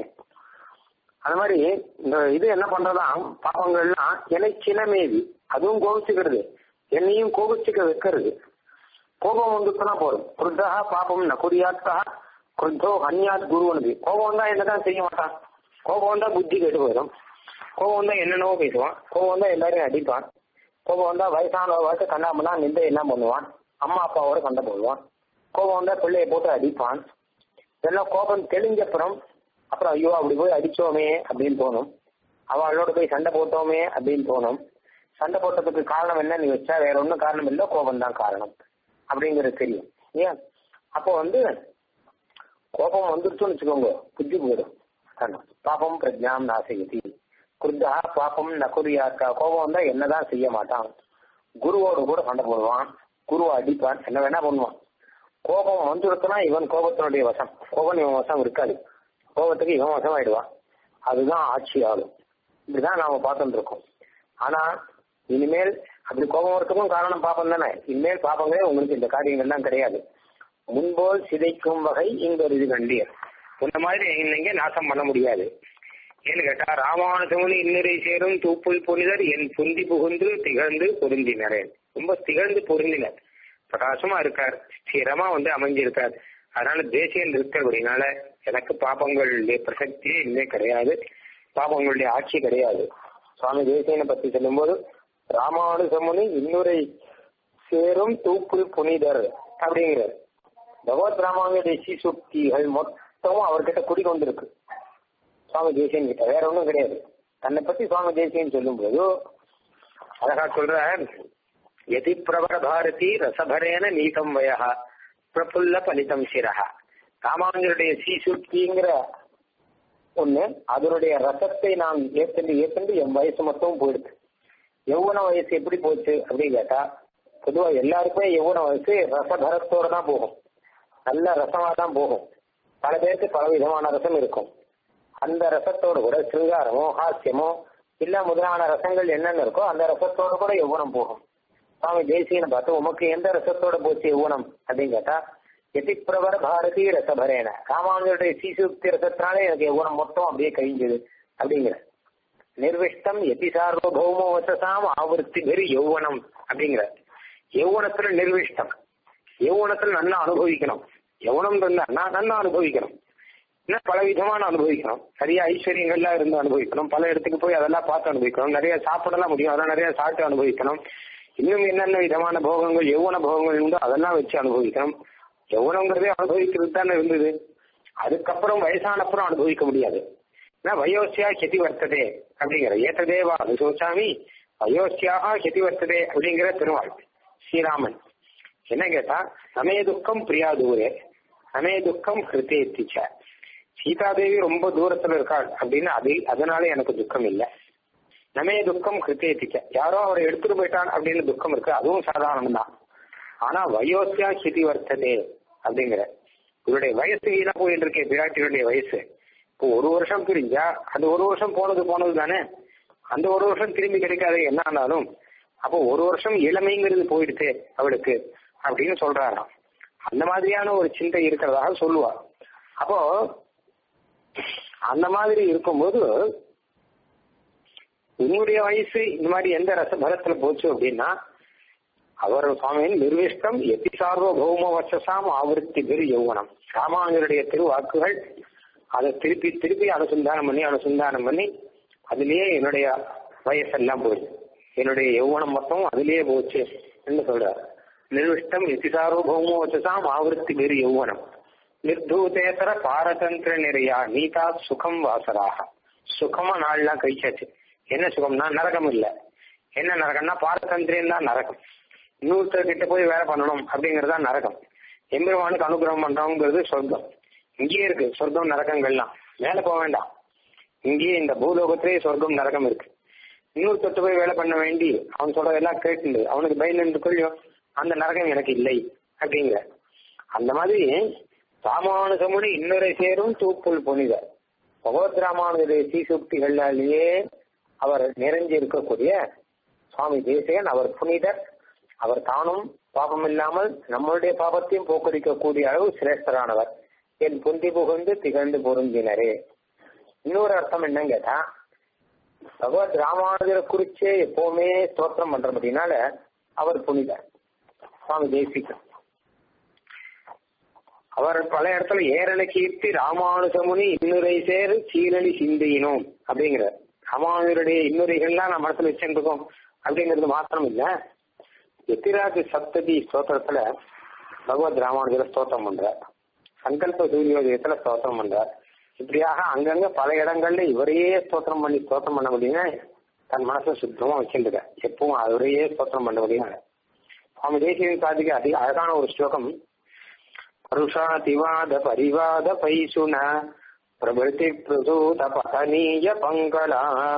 அந்த மாதிரி இந்த இது என்ன பண்றதாம் பாப்பங்கள்லாம் என்னை சினமேவி அதுவும் கோபிச்சுக்கிறது என்னையும் கோபிச்சுக்க வைக்கிறது கோபம் வந்துச்சுன்னா போதும் குருத்தா பாப்பம் ந குறியாத்தா குருத்தோ அந்யாத் குருவனது கோபம் வந்தா என்னதான் செய்ய மாட்டான் கோபம் வந்தா புத்தி கெட்டு போயிடும் கோபம் வந்தா என்னென்னவோ பேசுவான் கோபம் வந்தா எல்லாரையும் அடிப்பான் கோபம் வந்தா வயசான வயசு கண்ணாமனா நின்று என்ன பண்ணுவான் அம்மா அப்பாவோட சண்டை போடுவான் கோபம் வந்தா பிள்ளைய போட்டு அடிப்பான் இதெல்லாம் கோபம் தெளிஞ்சப்புறம் அப்புறம் ஐயோ அப்படி போய் அடிச்சோமே அப்படின்னு தோணும் அவளோட போய் சண்டை போட்டோமே அப்படின்னு தோணும் சண்டை போட்டதுக்கு காரணம் என்ன நீ வச்சா வேற ஒன்றும் காரணம் இல்லை கோபம் தான் காரணம் அப்படிங்கிறது தெரியும் ஏன் அப்போ வந்து கோபம் வந்துருச்சுன்னு வச்சுக்கோங்க புத்தி போயிடும் பாப்பம் பிரஜாம் நாசயதி குருத்தா பாப்பம் நகுரியாக்கா கோபம் வந்தா என்னதான் செய்ய மாட்டான் குருவோடு கூட சண்டை போடுவான் குருவை அடிப்பான் என்ன வேணா பண்ணுவான் கோபம் வந்துருச்சுன்னா இவன் கோபத்தினுடைய வசம் கோபம் இவன் வசம் இருக்காது கோபத்துக்கு இவன் வசம் ஆயிடுவான் அதுதான் ஆட்சி ஆளும் இப்படிதான் நாம பார்த்துட்டு இருக்கோம் ஆனா இனிமேல் அப்படி கோபம் வரத்துக்கும் காரணம் பாப்பம் தானே இனிமேல் பாப்பங்களே உங்களுக்கு இந்த காரியங்கள்லாம் கிடையாது முன்போல் சிதைக்கும் வகை இங்க ஒரு இது கண்டீர் இந்த மாதிரி நீங்க நாசம் பண்ண முடியாது ஏன்னு கேட்டா ராமானுஜமுனி இன்னரை சேரும் தூப்புல் புனிதர் என் புந்தி புகுந்து திகழ்ந்து பொருந்தினரேன் ரொம்ப திகழ்ந்து பொருந்தினர் பிரகாசமா இருக்கார் ஸ்திரமா வந்து அமைஞ்சிருக்கார் அதனால தேசியம் இருக்கிறபடினால எனக்கு பாப்பங்களுடைய பிரசக்தியே இன்னே கிடையாது பாப்பங்களுடைய ஆட்சி கிடையாது சுவாமி தேசியனை பத்தி சொல்லும்போது ராமானுஜமுனி இன்னுரை சேரும் தூப்புல் புனிதர் அப்படிங்கிறார் பகவத் ராமானுடைய சீசுக்திகள் மொத்தமும் அவர்கிட்ட குடிக்கொண்டிருக்கு சுவாமி தேசியன் கிட்ட வேற ஒன்றும் கிடையாது தன்னை பத்தி சுவாமி தேசியன் சொல்லும்போது அழகா சொல்ற எதி பிரபர பாரதி ரசபரேன நீதம் வயா பிரபுல்ல பலிதம் சிரஹா ராமானுஜருடைய சீசுக்திங்கிற ஒண்ணு அதனுடைய ரசத்தை நான் ஏற்கண்டு ஏற்கண்டு என் வயசு மொத்தமும் போயிடுது எவ்வளவு வயசு எப்படி போச்சு அப்படின்னு கேட்டா பொதுவா எல்லாருக்குமே எவ்வளவு வயசு ரசபரத்தோட தான் போகும் நல்ல ரசமா தான் போகும் பல பேருக்கு பல விதமான ரசம் இருக்கும் அந்த ரசத்தோடு கூட சிருங்காரமோ ஹாஸ்யமோ இல்ல முதலான ரசங்கள் என்னென்ன இருக்கோ அந்த ரசத்தோடு கூட எவ்வளம் போகும் சுவாமி தேசியனை பார்த்து உமக்கு எந்த ரசத்தோட போச்சு எவ்வளம் அப்படின்னு கேட்டா எதிப்பிரவர பாரதி ரசபரேன ராமானுஜருடைய சீசுக்தி ரசத்தினாலே எனக்கு யௌவனம் மொத்தம் அப்படியே கழிஞ்சது அப்படிங்கிற நிர்விஷ்டம் எதி சார்வபௌமோ வசசாம் ஆவருத்தி வெறி யௌவனம் அப்படிங்கிற யௌவனத்துல நிர்விஷ்டம் யௌவனத்துல நல்லா அனுபவிக்கணும் யௌவனம் இருந்தா நல்லா அனுபவிக்கணும் இன்னும் பல விதமான அனுபவிக்கணும் நிறைய ஐஸ்வர்யங்கள்லாம் இருந்து அனுபவிக்கணும் பல இடத்துக்கு போய் அதெல்லாம் பார்த்து அனுபவிக்கணும் நிறைய சாப்பிடலாம் முடியும் அதெல்லாம் நிறைய சாப்பிட்டு அனுபவிக்கணும் இன்னும் என்னென்ன விதமான போகங்கள் எவ்வளவு போகங்கள் உண்டோ அதெல்லாம் வச்சு அனுபவிக்கணும் எவ்வளவுங்கிறதே அனுபவிக்கிறது தானே இருந்தது அதுக்கப்புறம் வயசானப்புறம் அனுபவிக்க முடியாது ஏன்னா வயோசியா கெதி வர்த்ததே அப்படிங்கிற ஏத்ததேவா அனுசோச்சாமி வயோசியாக கெதி வர்த்ததே அப்படிங்கிற திருவாள் ஸ்ரீராமன் என்ன கேட்டா சமய துக்கம் பிரியா தூரே சமய துக்கம் கிருத்தே திச்ச சீதாதேவி ரொம்ப தூரத்துல இருக்காள் அப்படின்னு அது அதனால எனக்கு துக்கம் இல்லை நமே துக்கம் கிருத்தே திச்ச யாரோ அவரை எடுத்துட்டு போயிட்டான் அப்படின்னு துக்கம் இருக்கு அதுவும் சாதாரணம் தான் ஆனா வயோசியா சிதி வர்த்ததே அப்படிங்கிற இவருடைய வயசு வீணா போயிட்டு இருக்கே பிராட்டியுடைய வயசு இப்போ ஒரு வருஷம் பிரிஞ்சா அந்த ஒரு வருஷம் போனது போனது தானே அந்த ஒரு வருஷம் திரும்பி கிடைக்காது என்ன ஆனாலும் அப்போ ஒரு வருஷம் இளமைங்கிறது போயிடுச்சு அவளுக்கு அப்படின்னு சொல்றாராம் அந்த மாதிரியான ஒரு சிந்தை இருக்கிறதாக சொல்லுவா அப்போ அந்த மாதிரி இருக்கும்போது உன்னுடைய வயசு இந்த மாதிரி எந்த ரசபரத்துல போச்சு அப்படின்னா அவர் சுவாமியின் நிர்விஷ்டம் எத்தி சார்வபௌம வச்சசாம் ஆவருத்தி பெரு யௌவனம் ராமானுஜருடைய திருவாக்குகள் அதை திருப்பி திருப்பி அனுசந்தானம் பண்ணி அனுசந்தானம் பண்ணி அதுலயே என்னுடைய வயசெல்லாம் போச்சு என்னுடைய யௌவனம் மொத்தம் அதுலயே போச்சு என்று சொல்றார் நிர்விஷ்டம் எத்தி சார்வபௌம வச்சசாம் ஆவருத்தி பெரு யௌவனம் நிர்தூதேசர பாரதந்திர நிறையா நீதா சுகம் வாசராக சுகமா நாள்லாம் கழிச்சாச்சு என்ன சுகம்னா நரகம் இல்ல என்ன நரகம்னா பாரதந்திரியம் தான் நரகம் இன்னொருத்தர் கிட்ட போய் வேலை பண்ணணும் அப்படிங்கறதா நரகம் எம்பெருமானுக்கு அனுகிரகம் பண்றோங்கிறது சொர்க்கம் இங்கேயே இருக்கு சொர்க்கம் நரகங்கள்லாம் மேல போக வேண்டாம் இங்கேயே இந்த பூலோகத்திலேயே சொர்க்கம் நரகம் இருக்கு இன்னொருத்தர் போய் வேலை பண்ண வேண்டி அவன் சொல்றதெல்லாம் கேட்டு அவனுக்கு பயந்து கொள்ளும் அந்த நரகம் எனக்கு இல்லை அப்படிங்கிற அந்த மாதிரி ராமானுஜமுனி இன்னொரு சேரும் தூப்புள் புனிதர் பகவத் ராமானுஜருடைய சீசுக்திகளாலேயே அவர் நிறைஞ்சு இருக்கக்கூடிய சுவாமி தேசிகன் அவர் புனிதர் அவர் தானும் பாபம் இல்லாமல் நம்மளுடைய பாபத்தையும் போக்கடிக்கக்கூடிய அளவு சிரேஷ்டரானவர் என் புந்தி புகுந்து திகழ்ந்து பொருந்தினரே இன்னொரு அர்த்தம் என்னன்னு கேட்டா பகவத் ராமானுஜரை குறிச்சே எப்பவுமே ஸ்தோத்திரம் பண்றபடினால அவர் புனிதர் சுவாமி தேசிகன் அவர் பல இடத்துல ஏரண கீர்த்தி ராமானுஜமுனி இன்னுரை சேர் சீரழி சிந்தியினோம் அப்படிங்கிற ராமானுஜருடைய இன்னுரைகள்லாம் நான் மனசுல வச்சிருக்கோம் அப்படிங்கிறது மாத்திரம் இல்ல எத்திராஜ சப்ததி ஸ்தோத்திரத்துல பகவத் ராமானுஜர ஸ்தோத்திரம் பண்ற சங்கல்ப சூரியோதயத்துல ஸ்தோத்திரம் பண்ற இப்படியாக அங்கங்க பல இடங்கள்ல இவரையே ஸ்தோத்திரம் பண்ணி ஸ்தோத்திரம் பண்ண முடியும்னா தன் மனசை சுத்தமா வச்சிருக்க எப்பவும் அவரையே ஸ்தோத்திரம் பண்ண முடியும் சுவாமி தேசியன் சாதிக்க அதிக அழகான ஒரு ஸ்லோகம் பருஷாதிவாத பரிவாத பைசுன பிரபுதி பிரசூத பதனீய பங்களா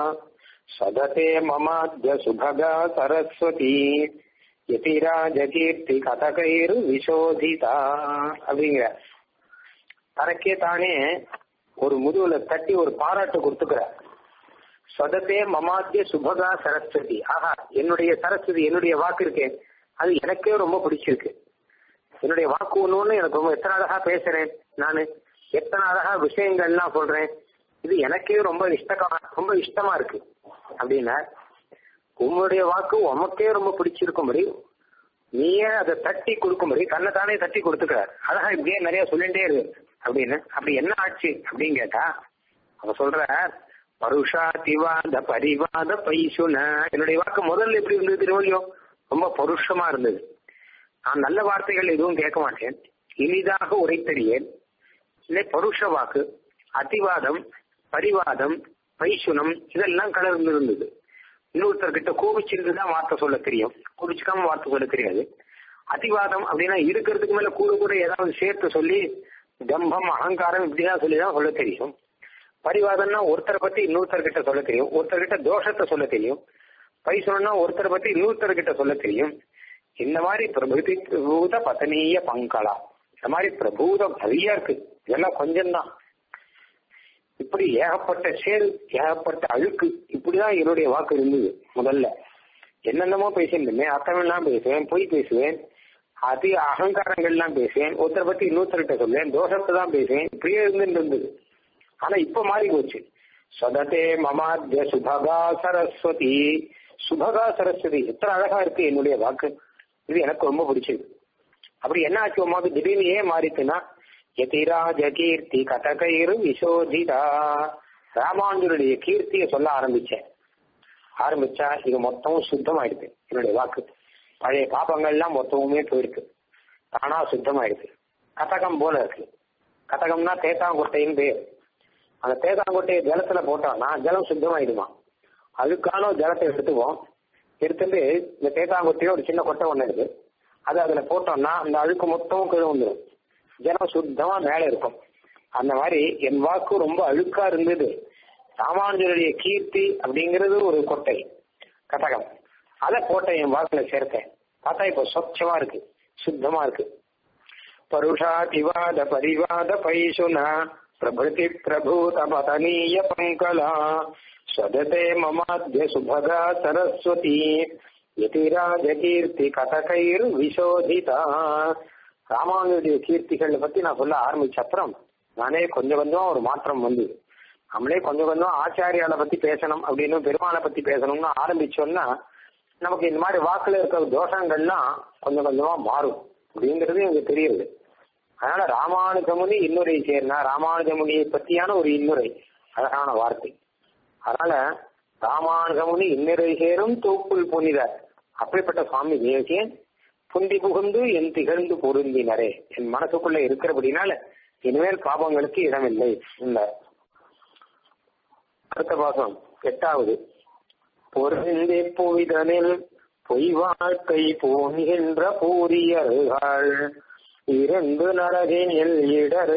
சததே மமாத்ய சுபகா சரஸ்வதி யதிராஜ கீர்த்தி கதகைரு விசோதிதா அப்படிங்கிற தனக்கே தானே ஒரு முதுகுல தட்டி ஒரு பாராட்டு கொடுத்துக்கிற சதத்தே மமாத்திய சுபகா சரஸ்வதி ஆஹா என்னுடைய சரஸ்வதி என்னுடைய வாக்கு இருக்கேன் அது எனக்கே ரொம்ப பிடிச்சிருக்கு என்னுடைய வாக்கு ஒண்ணு எனக்கு ரொம்ப எத்தனை அழகா பேசுறேன் நானு எத்தனை அழகா விஷயங்கள்லாம் சொல்றேன் இது எனக்கே ரொம்ப இஷ்டமா ரொம்ப இஷ்டமா இருக்கு அப்படின்னா உங்களுடைய வாக்கு உமக்கே ரொம்ப பிடிச்சிருக்கும்படி நீயே அதை தட்டி கொடுக்கும்படி தன்னை தானே தட்டி கொடுத்துக்கிறார் அழகா இப்படியே நிறைய சொல்லிட்டே இருக்கு அப்படின்னு அப்படி என்ன ஆச்சு அப்படின்னு கேட்டா அவ சொல்ற பருஷா திவாத பரிவாத பைசுன என்னுடைய வாக்கு முதல்ல எப்படி இருந்தது திருவள்ளியம் ரொம்ப பருஷமா இருந்தது நான் நல்ல வார்த்தைகள் எதுவும் கேட்க மாட்டேன் இனிதாக உரைத்தறியேன் இல்லை பருஷ வாக்கு அதிவாதம் பரிவாதம் பைசுனம் இதெல்லாம் கலர்ந்து இருந்தது இன்னொருத்தர் கிட்ட கோபிச்சிருந்து தான் வார்த்தை சொல்ல தெரியும் கோபிச்சுக்காம வார்த்தை சொல்ல தெரியாது அதிவாதம் அப்படின்னா இருக்கிறதுக்கு மேல கூட கூட ஏதாவது சேர்த்து சொல்லி தம்பம் அகங்காரம் இப்படிதான் சொல்லி தான் சொல்ல தெரியும் பரிவாதம்னா ஒருத்தரை பத்தி இன்னொருத்தர் கிட்ட சொல்ல தெரியும் ஒருத்தர் கிட்ட தோஷத்தை சொல்ல தெரியும் பைசுனம்னா ஒருத்தரை பத்தி இன்னொருத்தர் கிட்ட சொல்ல தெரியும் இந்த மாதிரி பிரபுதி பிரபூத பதனீய பங்களா இந்த மாதிரி பிரபூதம் நிறைய இருக்கு இதெல்லாம் கொஞ்சம்தான் இப்படி ஏகப்பட்ட சேரு ஏகப்பட்ட அழுக்கு இப்படிதான் என்னுடைய வாக்கு இருந்தது முதல்ல என்னென்னமோ பேசியிருந்தேன் அர்த்தமெல்லாம் பேசுவேன் பொய் பேசுவேன் அதி அகங்காரங்கள்லாம் பேசுவேன் ஒருத்தரை பத்தி இன்னொருத்தர்கிட்ட சொல்லுவேன் தோஷத்தை தான் பேசுவேன் இப்படியே இருந்துட்டு இருந்தது ஆனா இப்ப மாறி போச்சு சததே மமாத்திய சுபகா சரஸ்வதி சுபகா சரஸ்வதி எத்தனை அழகா இருக்கு என்னுடைய வாக்கு இது எனக்கு ரொம்ப பிடிச்சது அப்படி என்ன ஆச்சு உமாக்கு திடீர்னு ஏன் மாறிச்சுன்னா யதிராஜ கீர்த்தி கதகைரு விசோதிதா ராமானுஜருடைய கீர்த்தியை சொல்ல ஆரம்பிச்சேன் ஆரம்பிச்சா இது மொத்தமும் சுத்தமாயிடுது என்னுடைய வாக்கு பழைய பாப்பங்கள்லாம் மொத்தமுமே போயிருக்கு தானா சுத்தமாயிடுது கதகம் போல இருக்கு கதகம்னா தேத்தாங்கொட்டைன்னு பேர் அந்த தேத்தாங்கொட்டையை ஜலத்துல போட்டோம்னா ஜலம் சுத்தமாயிடுமா அதுக்கான ஜலத்தை எடுத்துவோம் எடுத்துட்டு இந்த தேத்தாங்கொட்டையோ ஒரு சின்ன கொட்டை ஒண்ணு இருக்கு அது அதுல போட்டோம்னா அந்த அழுக்கு மொத்தமும் கீழே வந்துடும் ஜலம் சுத்தமா மேல இருக்கும் அந்த மாதிரி என் வாக்கு ரொம்ப அழுக்கா இருந்தது ராமானுஜருடைய கீர்த்தி அப்படிங்கிறது ஒரு கொட்டை கதகம் அதை போட்ட என் வாக்குல சேர்த்தேன் பார்த்தா இப்ப சொச்சமா இருக்கு சுத்தமா இருக்கு பருஷாதிவாத பரிவாத பைசுனா பிரபுதி பிரபூத பதனீய பங்கலா ஸ்வததே மமாத்ய சுபகா சரஸ்வதி யதிராஜ கீர்த்தி கதகைர் விசோதிதா ராமானுடைய கீர்த்திகளை பத்தி நான் சொல்ல ஆரம்பிச்ச அப்புறம் நானே கொஞ்சம் கொஞ்சம் ஒரு மாற்றம் வந்து நம்மளே கொஞ்சம் கொஞ்சம் ஆச்சாரியால பத்தி பேசணும் அப்படின்னு பெருமாளை பத்தி பேசணும்னு ஆரம்பிச்சோம்னா நமக்கு இந்த மாதிரி வாக்குல இருக்கிற தோஷங்கள்லாம் கொஞ்சம் கொஞ்சமா மாறும் அப்படிங்கிறது எனக்கு தெரியுது அதனால ராமானுஜமுனி இன்னுரை சேர்னா ராமானுஜமுனியை பத்தியான ஒரு இன்னுரை அழகான வார்த்தை அதனால ராமானுஜமுனி இன்னுரை சேரும் தூப்புல் புனிதர் அப்படிப்பட்ட சுவாமி தேசியன் புந்தி புகுந்து என் திகழ்ந்து பொருந்தினரே என் மனசுக்குள்ள இருக்கிறபடினால இனிமேல் பாபங்களுக்கு இடமில்லை என்றார் அடுத்த பாசம் எட்டாவது பொருந்தி புவிதனில் பொய் வாழ்க்கை போன்கின்ற பூரியர்கள் இரண்டு நரகினில் இடர்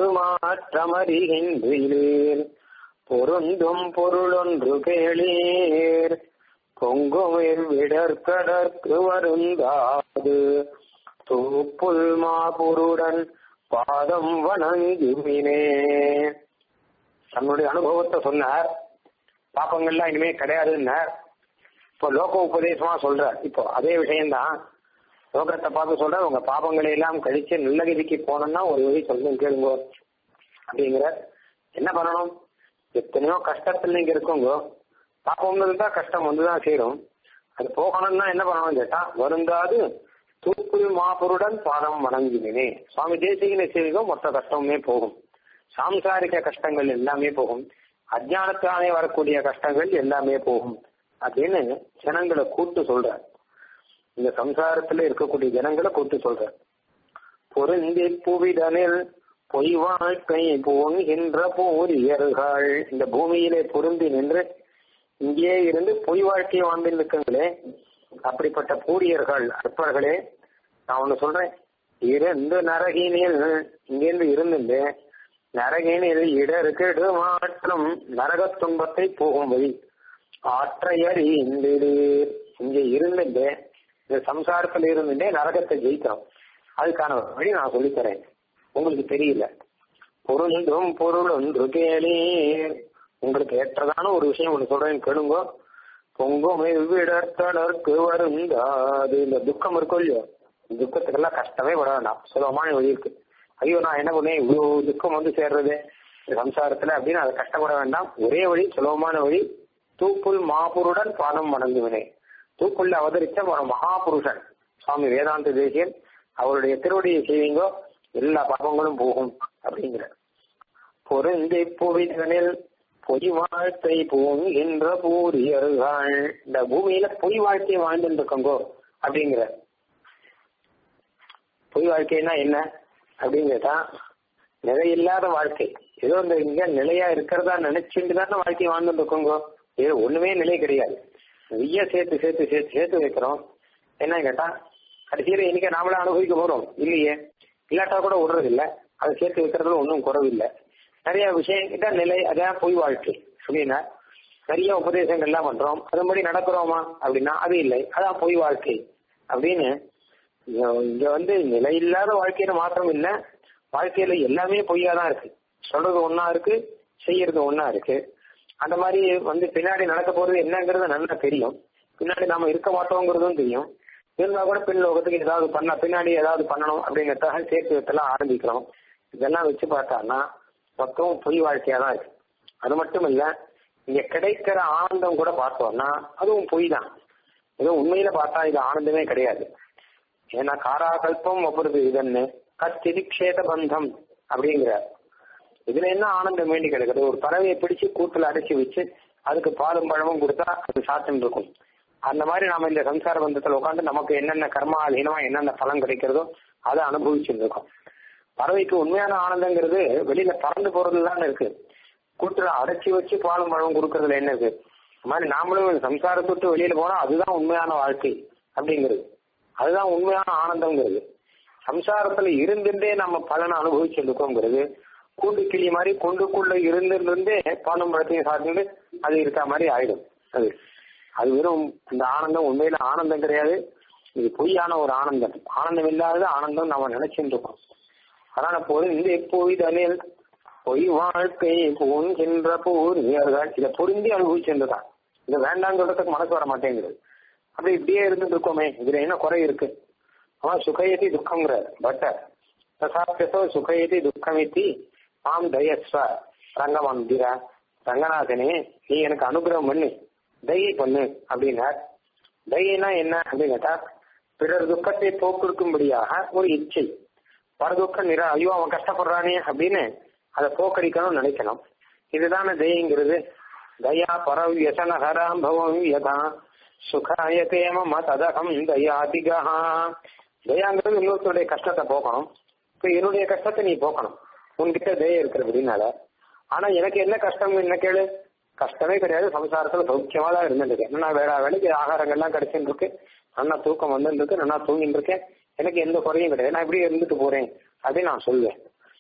கெடுமாற்றமறிகின்றீர் பொருந்தும் பொருளொன்று கேளீர் பொங்குமில் விடற்கடற்கு வருந்தாது தூப்புல் மாபுருடன் பாதம் வணங்குவினே தன்னுடைய அனுபவத்தை சொன்னார் பாப்பங்கள்லாம் இனிமே கிடையாதுன்னார் இப்போ லோக உபதேசமா சொல்றார் இப்போ அதே விஷயம்தான் லோகத்தை பார்த்து சொல்ற உங்க பாபங்களை எல்லாம் கழிச்சு நல்லகதிக்கு போனோம்னா ஒரு வழி சொல்லுங்க கேளுங்க அப்படிங்கிற என்ன பண்ணணும் எத்தனையோ கஷ்டத்துல நீங்க இருக்கோங்க பாப்பம்னு தான் கஷ்டம் வந்துதான் சேரும் அது போகணும்னா என்ன பண்ணணும் கேட்டா வருந்தாது தூக்குள் மாபுருடன் பாதம் வணங்கினே சுவாமி தேசிகனை செய்தோ மொத்த கஷ்டமுமே போகும் சாம்சாரிக கஷ்டங்கள் எல்லாமே போகும் அஜானத்தானே வரக்கூடிய கஷ்டங்கள் எல்லாமே போகும் அப்படின்னு ஜனங்களை கூட்டு சொல்ற இந்த சம்சாரத்துல இருக்கக்கூடிய ஜனங்களை கூட்டு சொல்ற பொருந்தி புவிதனில் பொய் வாழ்க்கை போன்கின்ற போரியர்கள் இந்த பூமியிலே பொருந்தி நின்று இங்கே இருந்து பொய் வாழ்க்கையை வாழ்ந்து நிற்குங்களே அப்படிப்பட்ட பூரியர்கள் அற்பர்களே நான் ஒண்ணு சொல்றேன் இருந்து நரகினில் இங்கிருந்து இருந்துட்டு நரகினில் இடருக்கு மாற்றம் நரக துன்பத்தை போகும் வழி ஆற்றையறி இங்க இருந்துட்டு இந்த சம்சாரத்துல இருந்துட்டே நரகத்தை ஜெயிக்கிறோம் அதுக்கான வழி நான் சொல்லித்தரேன் உங்களுக்கு தெரியல பொருந்தும் பொருள் ஒன்று கேளீர் உங்களுக்கு ஏற்றதான ஒரு விஷயம் ஒன்று சொல்றேன் கேளுங்க பொங்கும் விடத்தடற்கு வருந்தாது இந்த துக்கம் இருக்கும் இல்லையோ துக்கத்துக்கெல்லாம் கஷ்டமே பட வேண்டாம் சுலபமான வழி இருக்கு ஐயோ நான் என்ன பண்ணேன் இவ்வளவு துக்கம் வந்து சேர்றது சம்சாரத்துல அப்படின்னு அதை கஷ்டப்பட வேண்டாம் ஒரே வழி சுலபமான வழி தூக்குள் மாபுருடன் பாதம் வணங்குவினே தூக்குள்ள அவதரிச்ச ஒரு மகாபுருஷன் சுவாமி வேதாந்த தேசியன் அவருடைய திருவடியை செய்வீங்கோ எல்லா பாபங்களும் போகும் அப்படிங்கிற பொருந்தி புவிதனில் பொய் வாழ்க்கை போகின்ற பூரியர்கள் இந்த பூமியில பொய் வாழ்க்கை வாழ்ந்துட்டு இருக்கோங்கோ அப்படிங்கிற பொய் வாழ்க்கைன்னா என்ன அப்படின்னு கேட்டா நிலையில்லாத வாழ்க்கை ஏதோ இந்த இங்க நிலையா இருக்கிறதா நினைச்சுட்டு தானே வாழ்க்கை வாழ்ந்துட்டு இருக்கோங்கோ ஏதோ ஒண்ணுமே நிலை கிடையாது நிறைய சேர்த்து சேர்த்து சேர்த்து சேர்த்து வைக்கிறோம் என்ன கேட்டா கடைசியில இன்னைக்கு நாமளே அனுபவிக்க போறோம் இல்லையே இல்லாட்டா கூட விடுறது இல்ல அதை சேர்த்து வைக்கிறதுல ஒன்றும் குறவில்லை நிறைய விஷயங்கிட்ட நிலை அதான் பொய் வாழ்க்கை அப்படின்னா நிறைய உபதேசங்கள்லாம் பண்றோம் அதன்படி நடக்கிறோமா அப்படின்னா அது இல்லை அதான் பொய் வாழ்க்கை அப்படின்னு இங்க வந்து நிலையில்லாத வாழ்க்கையில மாற்றம் இல்லை வாழ்க்கையில எல்லாமே பொய்யா தான் இருக்கு சொல்றது ஒன்னா இருக்கு செய்யறது ஒன்னா இருக்கு அந்த மாதிரி வந்து பின்னாடி நடக்க போறது என்னங்கிறது நல்லா தெரியும் பின்னாடி நாம இருக்க மாட்டோங்கிறதும் தெரியும் இருந்தா கூட பின் லோகத்துக்கு ஏதாவது பண்ண பின்னாடி ஏதாவது பண்ணணும் அப்படிங்கிறதுக்காக சேர்த்து வைத்தெல்லாம் ஆரம்பிக்கிறோம் இதெல்லாம் வச்சு பார்த்தான்னா மொத்தம் பொய் வாழ்க்கையா தான் இருக்கு அது மட்டும் இல்ல இங்க கிடைக்கிற ஆனந்தம் கூட பார்த்தோம்னா அதுவும் பொய் தான் ஏதோ உண்மையில பார்த்தா இது ஆனந்தமே கிடையாது ஏன்னா காராகல்பம் ஒவ்வொரு இதன்னு கஸ்திதிக்ஷேத பந்தம் அப்படிங்கிற இதுல என்ன ஆனந்தம் வேண்டி கிடக்குது ஒரு பறவையை பிடிச்சு கூட்டுல அடைச்சி வச்சு அதுக்கு பாலும் பழமும் கொடுத்தா அது சாத்தம் இருக்கும் அந்த மாதிரி நாம இந்த சம்சார பந்தத்துல உட்காந்து நமக்கு என்னென்ன கர்மா அலீனமா என்னென்ன பலன் கிடைக்கிறதோ அதை அனுபவிச்சுட்டு இருக்கோம் பறவைக்கு உண்மையான ஆனந்தங்கிறது வெளியில பறந்து போறதுல தான் இருக்கு கூட்டுல அடைச்சி வச்சு பாலும் பழமும் கொடுக்கறதுல என்ன இருக்கு இந்த மாதிரி நாமளும் சம்சாரத்தை விட்டு வெளியில போனா அதுதான் உண்மையான வாழ்க்கை அப்படிங்கிறது அதுதான் உண்மையான ஆனந்தம்ங்கிறது சம்சாரத்துல இருந்துட்டே நம்ம பலனை அனுபவிச்சுட்டு இருக்கோங்கிறது கூண்டு கிளி மாதிரி கொண்டுக்குள்ள இருந்திருந்தே பாலும் பழத்தையும் சாப்பிட்டு அது இருக்க மாதிரி ஆயிடும் அது அது வெறும் இந்த ஆனந்தம் உண்மையில ஆனந்தம் கிடையாது இது பொய்யான ஒரு ஆனந்தம் ஆனந்தம் இல்லாத ஆனந்தம் நம்ம நினைச்சுட்டு இருக்கோம் அதனால பொருந்தி பொய்தனில் பொய் வாழ்க்கை போகின்ற போர்கள் இதை பொருந்தி அனுபவிச்சுதான் இதை வேண்டாம் சொல்றதுக்கு மனசு வர மாட்டேங்குது அப்படி இப்படியே இருந்துட்டு இருக்கோமே இதுல என்ன குறை இருக்கு அவன் சுகையதி துக்கங்கிற பட் தசாப்பியசோ சுகையதி துக்கமித்தி ஆம் தயஸ்வ ரங்கமந்திர ரங்கநாதனே நீ எனக்கு அனுகிரகம் பண்ணு தயை பண்ணு அப்படின்னார் தயைனா என்ன அப்படின்னு கேட்டா பிறர் துக்கத்தை போக்கெடுக்கும்படியாக ஒரு இச்சை பரதுக்க நிரா ஐயோ அவன் கஷ்டப்படுறானே அப்படின்னு அதை போக்கடிக்கணும்னு நினைக்கணும் இதுதானே தயைங்கிறது தயா பரவியசனகராம் பவம் யதா சுகாயத்தேம மதகம் தயாதிகா தயாங்கிறது இன்னொருத்தருடைய கஷ்டத்தை போக்கணும் இப்ப என்னுடைய கஷ்டத்தை நீ போக்கணும் உன்கிட்ட தய இருக்கிறபடினால ஆனா எனக்கு என்ன கஷ்டம் என்ன கேளு கஷ்டமே கிடையாது சம்சாரத்துல சௌக்கியமா தான் இருந்துட்டு நான் வேற வேலைக்கு ஆகாரங்கள்லாம் கிடைச்சுட்டு இருக்கு நல்லா தூக்கம் வந்துட்டு இருக்கு நல்லா தூங்கிட்டு இருக்கேன் எனக்கு எந்த குறையும் கிடையாது நான் இப்படியே இருந்துட்டு போறேன் அப்படின்னு நான் சொல்லுவேன்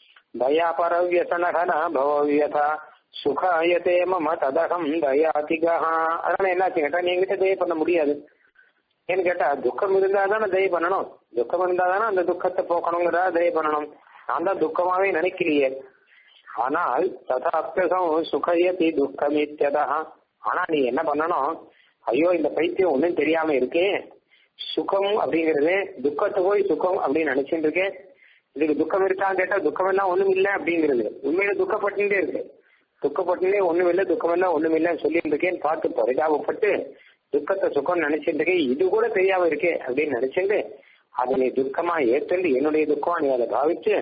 தயா பரவியசனகனா பவவியதா சுகாயத்தே மம ததகம் தயாதிகா அதனால என்னாச்சு கேட்டா நீ என்கிட்ட தய பண்ண முடியாது ஏன்னு கேட்டா துக்கம் இருந்தா தானே தய பண்ணணும் துக்கம் இருந்தா தானே அந்த துக்கத்தை போக்கணுங்கிறதா தய பண்ணணும் நான் தான் துக்கமாவே நினைக்கலையே ஆனால் ததாப்பியகம் சுகயதி துக்கமித்யதா ஆனா நீ என்ன பண்ணணும் ஐயோ இந்த பைத்தியம் ஒன்றும் தெரியாம இருக்கே சுகம் அப்படிங்கிறது துக்கத்தை போய் சுகம் அப்படின்னு நினைச்சுட்டு இருக்கேன் இதுக்கு துக்கம் இருக்கான்னு கேட்டா துக்கம் எல்லாம் ஒண்ணும் இல்லை அப்படிங்கிறது உண்மையில துக்கப்பட்டுட்டே இருக்கு துக்கப்பட்டுட்டே ஒண்ணும் இல்லை துக்கம் எல்லாம் ஒண்ணும் இல்லைன்னு சொல்லிட்டு இருக்கேன்னு பார்த்து பரிதாபப்பட்டு துக்கத்தை சுகம் நினைச்சிட்டு இருக்கேன் இது கூட தெரியாம இருக்கே அப்படின்னு நினைச்சிட்டு அதை நீ துக்கமா ஏற்று என்னுடைய துக்கம் நீ அதை பாவிச்சு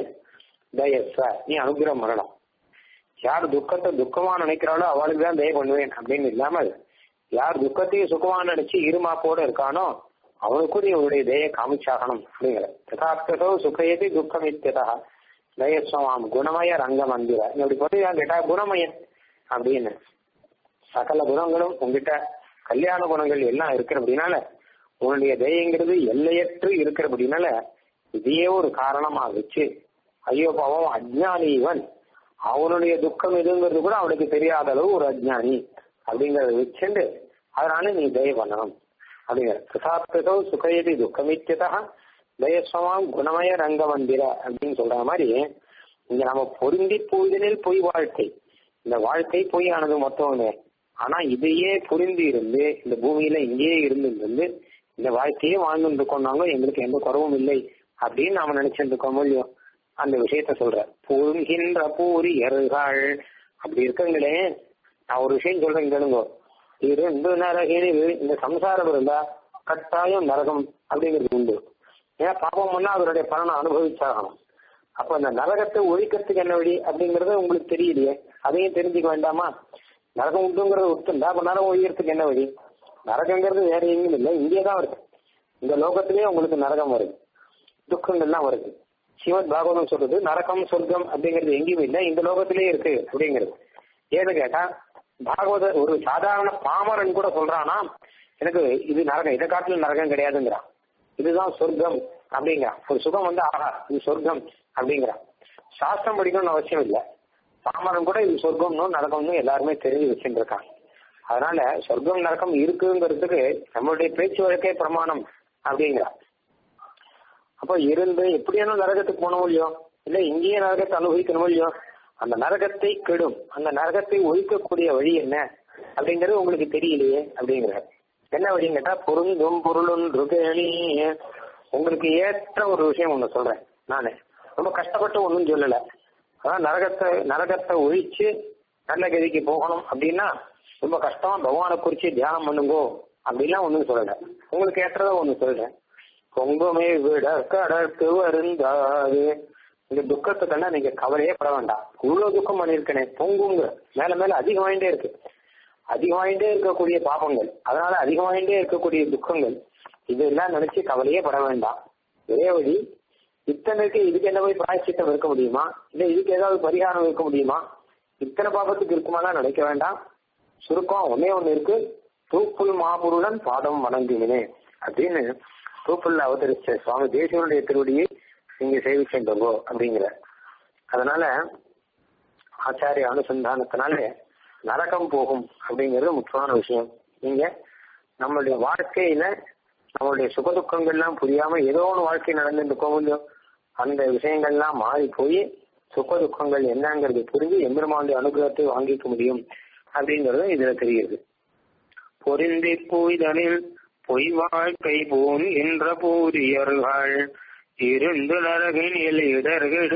தயஸ்வ நீ அனுகிரகம் பண்ணணும் யார் துக்கத்தை துக்கமா நினைக்கிறாளோ அவளுக்கு தான் தய பண்ணுவேன் அப்படின்னு இல்லாமல் யார் துக்கத்தையும் சுகமா நினைச்சு இருமாப்போட இருக்கானோ அவனுக்கும் நீ உன்னுடைய தய காமிச்சாகணும் அப்படிங்கிற ததாப்தோ சுகையதி துக்கம் இத்தியதா தயஸ்வமாம் குணமய ரங்க மந்திர இப்படி பொதுவாக கேட்டா குணமயன் அப்படின்னு சகல குணங்களும் உங்ககிட்ட கல்யாண குணங்கள் எல்லாம் இருக்கிறபடினால உன்னுடைய தயங்கிறது எல்லையற்று இருக்கிறபடினால இதையே ஒரு காரணமா வச்சு ஐயோ பாவம் அஜ்ஞானி இவன் அவனுடைய துக்கம் எதுங்கிறது கூட அவனுக்கு தெரியாத அளவு ஒரு அஜ்ஞானி அப்படிங்கறத வச்சுண்டு அதனால நீ தய பண்ணணும் அப்படிங்கிற பிரசாத்தோ சுகயதி துக்கமித்தியதா தயஸ்வமாம் குணமய ரங்க மந்திர அப்படின்னு சொல்ற மாதிரி இங்க நம்ம பொருந்தி போய்தனில் பொய் வாழ்க்கை இந்த வாழ்க்கை பொய்யானது மொத்தம் ஆனா இதையே புரிந்து இருந்து இந்த பூமியில இங்கேயே இருந்து இருந்து இந்த வாழ்க்கையே வாழ்ந்துட்டு இருக்கோம்னாங்க எங்களுக்கு எந்த குறவும் இல்லை அப்படின்னு நாம நினைச்சிட்டு இருக்கோம் இல்லையோ அந்த விஷயத்த சொல்ற பொருகின்ற பூரி எருகாள் அப்படி இருக்கங்களே நான் ஒரு விஷயம் சொல்றேன் கேளுங்க இரண்டு நரகினில் இந்த சம்சாரம் இருந்தா கட்டாயம் நரகம் அப்படிங்கிறது உண்டு ஏன்னா பாப்பம் பண்ணா அவருடைய பலனை அனுபவிச்சாகணும் அப்ப அந்த நரகத்தை ஒழிக்கிறதுக்கு என்ன வழி அப்படிங்கறது உங்களுக்கு தெரியலையே அதையும் தெரிஞ்சுக்க வேண்டாமா நரகம் உண்டுங்கிறத ஒத்துண்டா அப்ப நரகம் ஒழிக்கிறதுக்கு என்ன வழி நரகங்கிறது வேற எங்கேயும் இல்லை இங்கே தான் வருது இந்த லோகத்திலேயே உங்களுக்கு நரகம் வருது துக்கங்கள்லாம் வருது சிவத் பாகவதம் சொல்றது நரகம் சொர்க்கம் அப்படிங்கிறது எங்கேயும் இல்லை இந்த லோகத்திலேயே இருக்கு அப்படிங்கிறது ஏன்னு கேட்டா பாகவத ஒரு சாதாரண பாமரன் கூட சொல்றானா எனக்கு இது நரகம் இதை காட்டிலும் நரகம் கிடையாதுங்கிறான் இதுதான் சொர்க்கம் அப்படிங்கிறான் ஒரு சுகம் வந்து ஆஹா இது சொர்க்கம் அப்படிங்கிறான் சாஸ்திரம் படிக்கணும்னு அவசியம் இல்லை பாமரன் கூட இது சொர்க்கம்னு நரகம்னு எல்லாருமே தெரிஞ்சு வச்சுட்டு இருக்காங்க அதனால சொர்க்கம் நரகம் இருக்குங்கிறதுக்கு நம்மளுடைய பேச்சு வழக்கே பிரமாணம் அப்படிங்கிறான் அப்போ இருந்து எப்படியான நரகத்துக்கு போனோம் இல்லையோ இல்ல இங்கேயே நரகத்தை அனுபவிக்கணும் இல்லையோ அந்த நரகத்தை கெடும் அந்த நரகத்தை ஒழிக்கக்கூடிய வழி என்ன அப்படிங்கிறது உங்களுக்கு தெரியலையே அப்படிங்கிற என்ன வழின்னு கேட்டா பொருந்தும் பொருளொன்று கேணி உங்களுக்கு ஏற்ற ஒரு விஷயம் ஒண்ணு சொல்றேன் நானு ரொம்ப கஷ்டப்பட்டு ஒன்றும் சொல்லல அதான் நரகத்தை நரகத்தை ஒழிச்சு நல்ல கதிக்கு போகணும் அப்படின்னா ரொம்ப கஷ்டமா பகவானை குறிச்சு தியானம் பண்ணுங்கோ அப்படிலாம் ஒன்றும் சொல்லல உங்களுக்கு ஏற்றதா ஒண்ணு சொல்றேன் பொங்குமே விட கடற்கு வருந்தாது இந்த துக்கத்துக்கெல்லாம் நீங்க கவலையே பட வேண்டாம் இவ்வளவு துக்கம் பண்ணிருக்கனே பொங்குங்க மேல மேல அதிகமாயிட்டே இருக்கு அதிகமாயிட்டே இருக்கக்கூடிய பாபங்கள் அதனால அதிகமாயிட்டே இருக்கக்கூடிய துக்கங்கள் இதெல்லாம் நினைச்சு கவலையே பட வேண்டாம் ஒரே வழி இத்தனைக்கு இதுக்கு என்ன போய் பிராய்ச்சித்தம் இருக்க முடியுமா இல்ல இதுக்கு ஏதாவது பரிகாரம் இருக்க முடியுமா இத்தனை பாபத்துக்கு இருக்குமாலாம் நினைக்க வேண்டாம் சுருக்கம் ஒன்னே ஒண்ணு இருக்கு தூப்புல் மாபுருடன் பாதம் வணங்குவினே அப்படின்னு தூப்புல்ல அவதரிச்ச சுவாமி தேசியனுடைய திருவடியை நீங்க சேவிக்கின்றோ அப்படிங்கிற அதனால ஆச்சாரிய அனுசந்தானத்தினால நரகம் போகும் அப்படிங்கிறது முக்கியமான விஷயம் நீங்க நம்மளுடைய வாழ்க்கையில நம்மளுடைய சுகதுக்கங்கள்லாம் புரியாம ஏதோ ஒன்று வாழ்க்கை நடந்துட்டு போகும்போது அந்த விஷயங்கள்லாம் மாறி போய் சுகதுக்கங்கள் என்னங்கிறது புரிஞ்சு எம்பெருமானுடைய அனுகிரகத்தை வாங்கிக்க முடியும் அப்படிங்கறது இதுல தெரியுது பொருந்தி போய்தனில் பொய் வாழ்க்கை போன் என்ற பூரியர்கள் இருந்து நரகினில் இடர்கெடு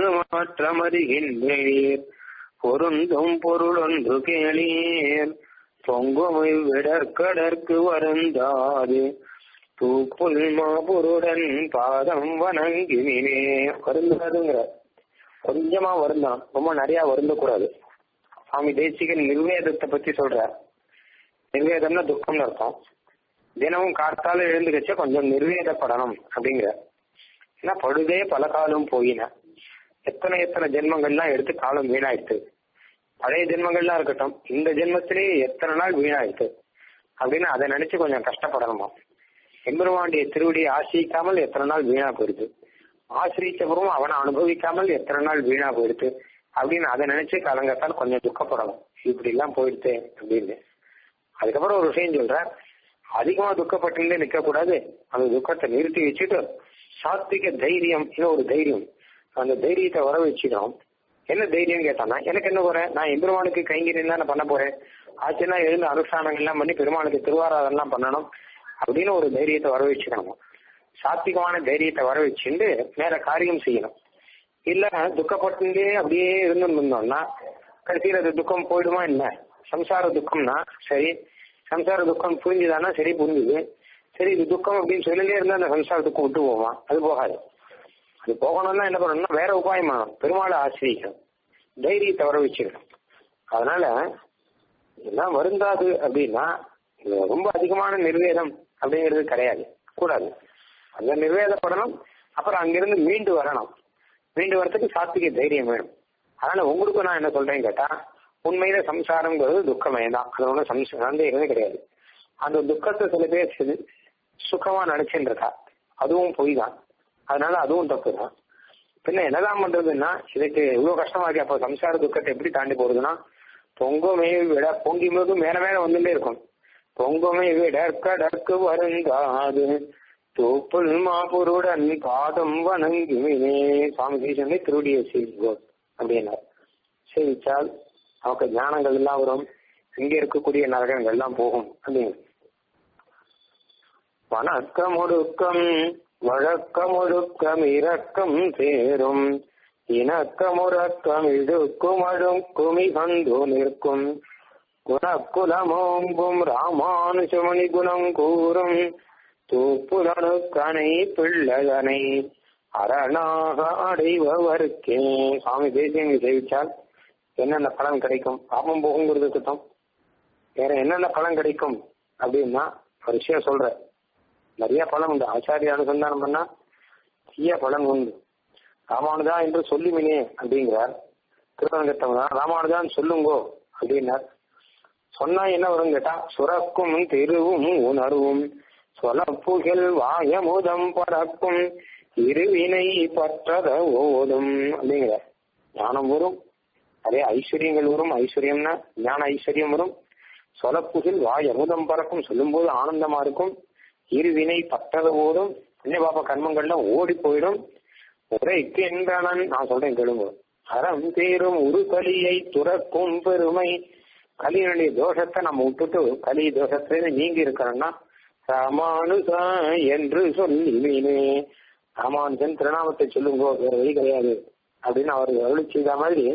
மாற்றமறிகின்றீர் பொருந்தும் பொருளொன்று கேளீர் பொங்குமை விடற்கடற்கு வருந்தாது தூப்புல் மாபுருடன் பாதம் வணங்கினே வருந்தாதுங்கிற கொஞ்சமா வருந்தான் ரொம்ப நிறைய வருந்தக்கூடாது சுவாமி தேசிகன் நிர்வேதத்தை பத்தி சொல்ற நிர்வேதம்னா துக்கம்னு அர்த்தம் தினமும் காத்தால எழுந்துக்கச்ச கொஞ்சம் நிர்வேதப்படணும் அப்படிங்கிற ஏன்னா பழுதே பல காலம் போயின எத்தனை எத்தனை ஜென்மங்கள்லாம் எடுத்து காலம் வீணாயிடுத்து பழைய ஜென்மங்கள்லாம் இருக்கட்டும் இந்த ஜென்மத்திலேயே எத்தனை நாள் வீணாயிடுத்து அப்படின்னு அதை நினைச்சு கொஞ்சம் கஷ்டப்படணுமா எம்பெருமானுடைய திருவடியை ஆசிரிக்காமல் எத்தனை நாள் வீணா போயிடுது ஆசிரிச்சவரும் அவனை அனுபவிக்காமல் எத்தனை நாள் வீணா போயிடுது அப்படின்னு அதை நினைச்சு கலங்கத்தால் கொஞ்சம் துக்கப்படணும் இப்படி எல்லாம் போயிடுது அப்படின்னு அதுக்கப்புறம் ஒரு விஷயம் சொல்றேன் அதிகமா துக்கப்பட்டு நிக்க கூடாது அந்த துக்கத்தை நிறுத்தி வச்சுட்டு சாத்விக தைரியம் இன்னும் ஒரு தைரியம் அந்த தைரியத்தை வர வச்சுக்கணும் என்ன தைரியம் கேட்டானா எனக்கு என்ன குறை நான் எம்பெருமானுக்கு கைங்கரியம் தான் பண்ண போறேன் ஆச்சுன்னா எழுந்து அனுஷ்டானங்கள்லாம் பண்ணி பெருமாளுக்கு திருவாராதெல்லாம் பண்ணணும் அப்படின்னு ஒரு தைரியத்தை வர வச்சுக்கணும் சாத்விகமான தைரியத்தை வர வச்சுட்டு மேல காரியம் செய்யணும் இல்ல துக்கப்பட்டு அப்படியே இருந்துருந்தோம்னா கடைசியில் அது துக்கம் போயிடுமா இல்ல சம்சார துக்கம்னா சரி சம்சார துக்கம் புரிஞ்சுதானா சரி புரிஞ்சுது சரி இது துக்கம் அப்படின்னு சொல்லிட்டே இருந்தா அந்த சம்சார துக்கம் விட்டு போமா அது போகாது அது போகணும்னா என்ன பண்ணணும்னா வேற உபாயமா பெருமாளை ஆசிரியக்கணும் தைரியத்தை வர வச்சுக்கணும் அதனால எல்லாம் வருந்தாது அப்படின்னா இது ரொம்ப அதிகமான நிர்வேதம் அப்படிங்கிறது கிடையாது கூடாது அந்த நிர்வேதப்படணும் அப்புறம் அங்கிருந்து மீண்டு வரணும் மீண்டு வரத்துக்கு சாத்விக தைரியம் வேணும் அதனால உங்களுக்கு நான் என்ன சொல்றேன்னு கேட்டா உண்மையில சம்சாரம்ங்கிறது துக்கமே தான் அது ஒன்றும் சம்ச சந்தேகமே கிடையாது அந்த துக்கத்தை சில பேர் சிறு- சுகமா நினைச்சுட்டு இருக்கா அதுவும் பொய் தான் அதனால அதுவும் தப்பு தான் பின்ன என்னதான் பண்றதுன்னா இதுக்கு இவ்வளவு கஷ்டமா இருக்கு அப்ப சம்சார துக்கத்தை எப்படி தாண்டி போறதுன்னா பொங்குமே விட பொங்கி போது மேல மேல வந்துட்டே இருக்கும் பொங்குமை விட கடற்கு வருந்தாது தூப்புல் மாபுருடன் பாதம் வணங்குவினே சுவாமி கீசனை திருடிய செய்வோம் அப்படின்னார் சேவிச்சால் நமக்கு ஞானங்கள் எல்லாம் வரும் இங்க இருக்கக்கூடிய நரகங்கள் எல்லாம் போகும் அப்படின்னு வணக்கம் ஒடுக்கம் வழக்கம் ஒடுக்கம் இரக்கம் சேரும் இணக்கம் உறக்கம் இழுக்கும் அழுக்குமி கண்டு நிற்கும் குணக்குலமோங்கும் ராமானுஜமணி குணம் கூறும் தூப்புலனுக்கனை பிள்ளையனை அரணாக அடைபவர்க்கே சுவாமி தேசியம் சேவிச்சால் என்னென்ன பலன் கிடைக்கும் பாபம் போகுங்கிறது திட்டம் வேற என்னென்ன பலன் கிடைக்கும் அப்படின்னா ஒரு விஷயம் சொல்ற நிறைய பலன் உண்டு ஆச்சாரிய அனுசந்தானம் பண்ணா தீய பலன் உண்டு ராமானுஜா என்று சொல்லுமினே அப்படிங்கிறார் திருவனங்கத்தம் ராமானுஜான்னு சொல்லுங்கோ அப்படின்னார் சொன்னா என்ன வரும் கேட்டா சுரக்கும் திருவும் உணர்வும் சொலப்புகில் வாயமுதம் பறக்கும் இருவினை பற்றத ஓடும் அப்படிங்கிற ஞானம் வரும் அதே ஐஸ்வர்யங்கள் வரும் ஐஸ்வர்யம்னா ஞான ஐஸ்வர்யம் வரும் சொலப்புகில் வாய் அமுதம் பறக்கும் சொல்லும்போது ஆனந்தமா இருக்கும் இருவினை பட்டத ஓடும் புண்ணிய பாப கர்மங்கள்லாம் ஓடி போயிடும் உரைக்கு என்றானன் நான் சொல்றேன் கேளுங்க அறம் தீரும் உரு கலியை துறக்கும் பெருமை கலியினுடைய தோஷத்தை நம்ம விட்டுட்டு கலி தோஷத்துல நீங்கி இருக்கணும்னா ராமானுஜா என்று சொல்லினே ராமானுஜன் திருநாமத்தை சொல்லுங்கோ வேற வழி கிடையாது அப்படின்னு அவர் அருளி செய்த மாதிரி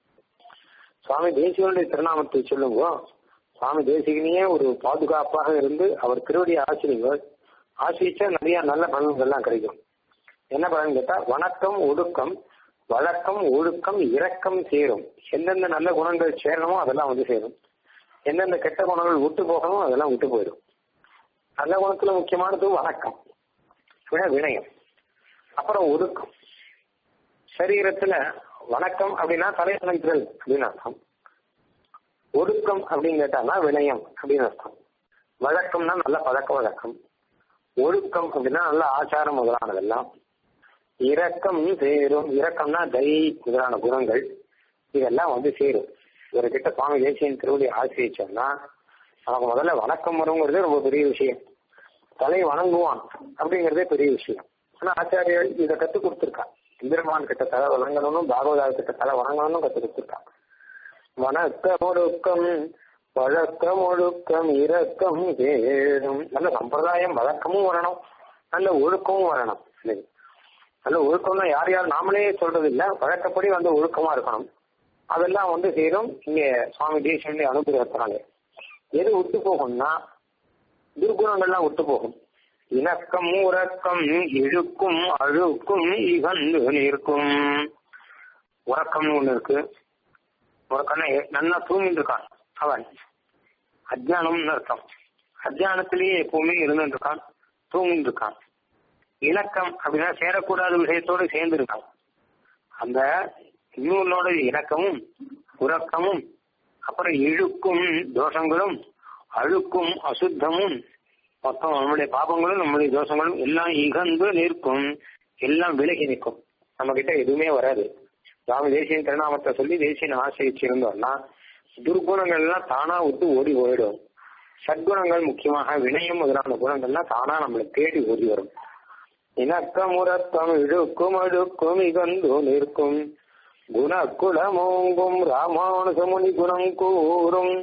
சுவாமி தேசிகனுடைய திருநாமத்தை சொல்லுங்கோ சுவாமி தேசிகனையே ஒரு பாதுகாப்பாக இருந்து அவர் திருவடி ஆசிரியர்கள் ஆசிரிச்சா நிறைய நல்ல பலன்கள்லாம் கிடைக்கும் என்ன பலன் கேட்டா வணக்கம் ஒடுக்கம் வழக்கம் ஒழுக்கம் இரக்கம் சேரும் எந்தெந்த நல்ல குணங்கள் சேரணுமோ அதெல்லாம் வந்து சேரும் எந்தெந்த கெட்ட குணங்கள் விட்டு போகணுமோ அதெல்லாம் விட்டு போயிடும் நல்ல குணத்துல முக்கியமானது வணக்கம் விட வினயம் அப்புறம் ஒடுக்கம் சரீரத்துல வணக்கம் அப்படின்னா தலைவணங்குதல் அப்படின்னு அர்த்தம் ஒடுக்கம் அப்படின்னு கேட்டானா வினயம் அப்படின்னு அர்த்தம் வழக்கம்னா நல்ல பழக்க வழக்கம் ஒழுக்கம் அப்படின்னா நல்ல ஆச்சாரம் முதலானதெல்லாம் இரக்கம் சேரும் இரக்கம்னா தயை முதலான குணங்கள் இதெல்லாம் வந்து சேரும் இவர்கிட்ட சுவாமி தேசியன் திருவடி ஆசிரியச்சோம்னா நமக்கு முதல்ல வணக்கம் வருங்கிறது ரொம்ப பெரிய விஷயம் தலை வணங்குவான் அப்படிங்கறதே பெரிய விஷயம் ஆனா ஆச்சாரியர் இதை கத்து கொடுத்துருக்கா இந்திரமான் கிட்ட தலை வணங்கணும்னு பாகவதார் கிட்ட தலை வணங்கணும்னு கத்து கொடுத்துருக்கா வணக்கம் ஒழுக்கம் வழக்கம் ஒழுக்கம் இரக்கம் வேணும் நல்ல சம்பிரதாயம் வழக்கமும் வரணும் நல்ல ஒழுக்கமும் வரணும் நல்ல ஒழுக்கம்னா யார் யார் நாமளே சொல்றது இல்ல வழக்கப்படி வந்து ஒழுக்கமா இருக்கணும் அதெல்லாம் வந்து சேரும் இங்க சுவாமி தேசியனுடைய அனுகிரகத்தினாலே எது விட்டு போகும்னா துர்குணங்கள்லாம் விட்டு போகும் இணக்கம் உறக்கம் இழுக்கும் அழுக்கும் இகந்து நிற்கும் உறக்கம்னு ஒண்ணு இருக்கு உறக்கம்னா நல்லா தூங்கிட்டு இருக்கான் அவன் அஜானம்னு அர்த்தம் அஜானத்திலேயே எப்பவுமே இருந்துட்டு இருக்கான் தூங்கிட்டு இருக்கான் இணக்கம் அப்படின்னா சேரக்கூடாத விஷயத்தோடு சேர்ந்து இருக்கான் அந்த இன்னொன்னோட இணக்கமும் உறக்கமும் அப்புறம் இழுக்கும் தோஷங்களும் அழுக்கும் அசுத்தமும் மொத்தம் நம்முடைய பாபங்களும் நம்முடைய தோஷங்களும் எல்லாம் இகந்து நிற்கும் எல்லாம் விலகி நிற்கும் நம்ம கிட்ட எதுவுமே வராது ராம தேசியன் திருநாமத்தை சொல்லி தேசியன் ஆசிரிச்சிருந்தோம்னா துர்குணங்கள் எல்லாம் தானா விட்டு ஓடி போயிடும் சத்குணங்கள் முக்கியமாக வினயம் முதலான குணங்கள்லாம் தானா நம்மளை தேடி ஓடி வரும் இணக்கம் உறக்கம் இழுக்கும் அழுக்கும் இகந்து நிற்கும் குணக்குலமோங்கும் ராமானுஜமுனி குணம் கூறும்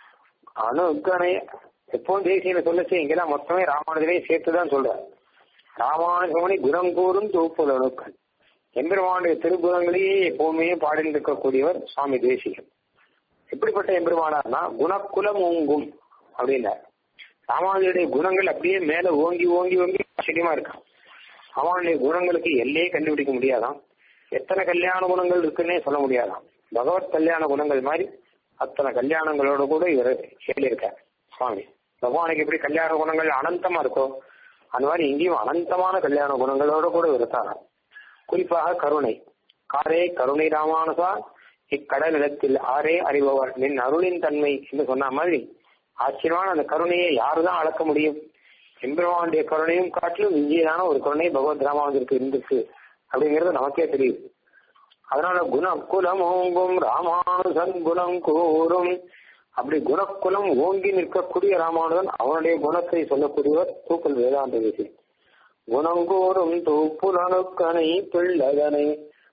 அணுக்கனை எப்போ தேசியில சொல்லச்சு இங்கெல்லாம் மொத்தமே ராமானுஜனே சேர்த்துதான் சொல்ற ராமானுஜமுனி குணம் கூறும் தூப்புல் அணுக்கன் எம்பெருமானுடைய திருக்குணங்களையே எப்பவுமே பாடில் இருக்கக்கூடியவர் சுவாமி தேசிகன் எப்படிப்பட்ட எம்பெருமானார்னா குணக்குலம் ஓங்கும் அப்படின்னார் ராமானுஜருடைய குணங்கள் அப்படியே மேல ஓங்கி ஓங்கி ஓங்கி ஆச்சரியமா இருக்கான் அவனுடைய குணங்களுக்கு எல்லையே கண்டுபிடிக்க முடியாதான் எத்தனை கல்யாண குணங்கள் இருக்குன்னே சொல்ல முடியாதாம் பகவத் கல்யாண குணங்கள் மாதிரி அத்தனை கல்யாணங்களோட கூட இவர் சொல்லியிருக்கார் சுவாமி பகவானுக்கு எப்படி கல்யாண குணங்கள் அனந்தமா இருக்கோ அந்த மாதிரி இங்கேயும் அனந்தமான கல்யாண குணங்களோட கூட இருக்காராம் குறிப்பாக கருணை காரே கருணை ராமானுசா இக்கடல் இடத்தில் ஆரே அறிபவர் நின் அருளின் தன்மை என்று சொன்ன மாதிரி ஆச்சரியமான அந்த கருணையை யாருதான் அளக்க முடியும் எம்பெருமானுடைய கருணையும் காட்டிலும் இங்கேயான ஒரு கருணை பகவத் ராமானுஜருக்கு இருந்துச்சு அப்படிங்கிறது நமக்கே தெரியுது அதனால குண குலம் ஓங்கும் ராமானுஜன் குணம் கூறும் அப்படி குணக்குலம் ஓங்கி நிற்கக்கூடிய ராமானுஜன் அவனுடைய குணத்தை சொல்லக்கூடியவர் தூக்கல் வேதாந்த தேசி குணங்கூறும் தூப்புலனுக்கனை பிள்ளதனை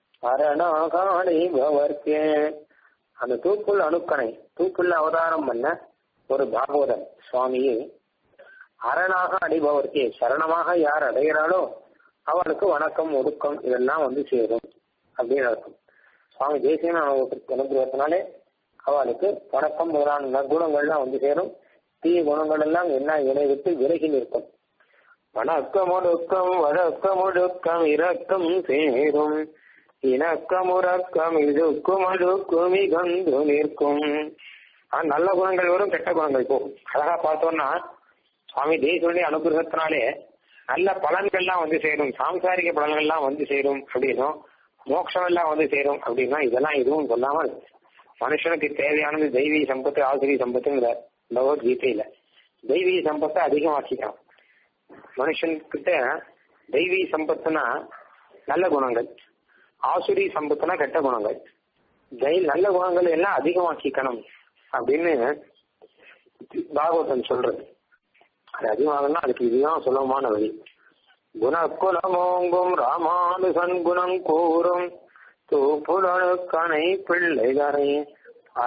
அரணாகானை பவர்க்கே அந்த தூக்குள் அணுக்கனை தூக்குள்ள அவதாரம் பண்ண ஒரு பாகவதன் சுவாமியே அரணாக அடைபவர்க்கே சரணமாக யார் அடைகிறாளோ அவளுக்கு வணக்கம் ஒடுக்கம் இதெல்லாம் வந்து சேரும் அப்படின்னு அர்த்தம் சுவாமி தேசியன் அனுகிரகத்தினாலே அவளுக்கு வணக்கம் முதலான நற்குணங்கள்லாம் வந்து சேரும் தீய குணங்கள் எல்லாம் என்ன இணை விட்டு விலகி நிற்கும் வணக்கம் ஒடுக்கம் வழக்கம் ஒடுக்கம் இரக்கம் சேரும் இணக்கம் உறக்கம் இதுக்கும் அடுக்கும் இகந்து நிற்கும் நல்ல குணங்கள் வரும் கெட்ட குணங்கள் போகும் அழகா பார்த்தோம்னா சுவாமி தேசியுடைய அனுகிரகத்தினாலே நல்ல பலன்கள்லாம் வந்து சேரும் சாம்சாரிக பலன்கள்லாம் வந்து சேரும் அப்படின்னும் மோட்சம் எல்லாம் வந்து சேரும் அப்படின்னா இதெல்லாம் எதுவும் சொல்லாமல் மனுஷனுக்கு தேவையானது தெய்வீக சம்பத்து ஆசிரிய சம்பத்துங்கிற பகவத்கீதையில தெய்வீக சம்பத்தை அதிகமாக்கிக்கலாம் மனுஷன் கிட்ட தெய்வீக சம்பத்துனா நல்ல குணங்கள் ஆசுரி சம்பத்துனா கெட்ட குணங்கள் தை நல்ல குணங்கள் எல்லாம் அதிகமாக்கிக்கணும் அப்படின்னு பாகவதன் சொல்றது அது அதிகமாகனா அதுக்கு இதுதான் சுலபமான வழி குணக்குலமோங்கும் ராமானுசன் குணம் கூறும் தூப்புலனுக்கனை பிள்ளைகரை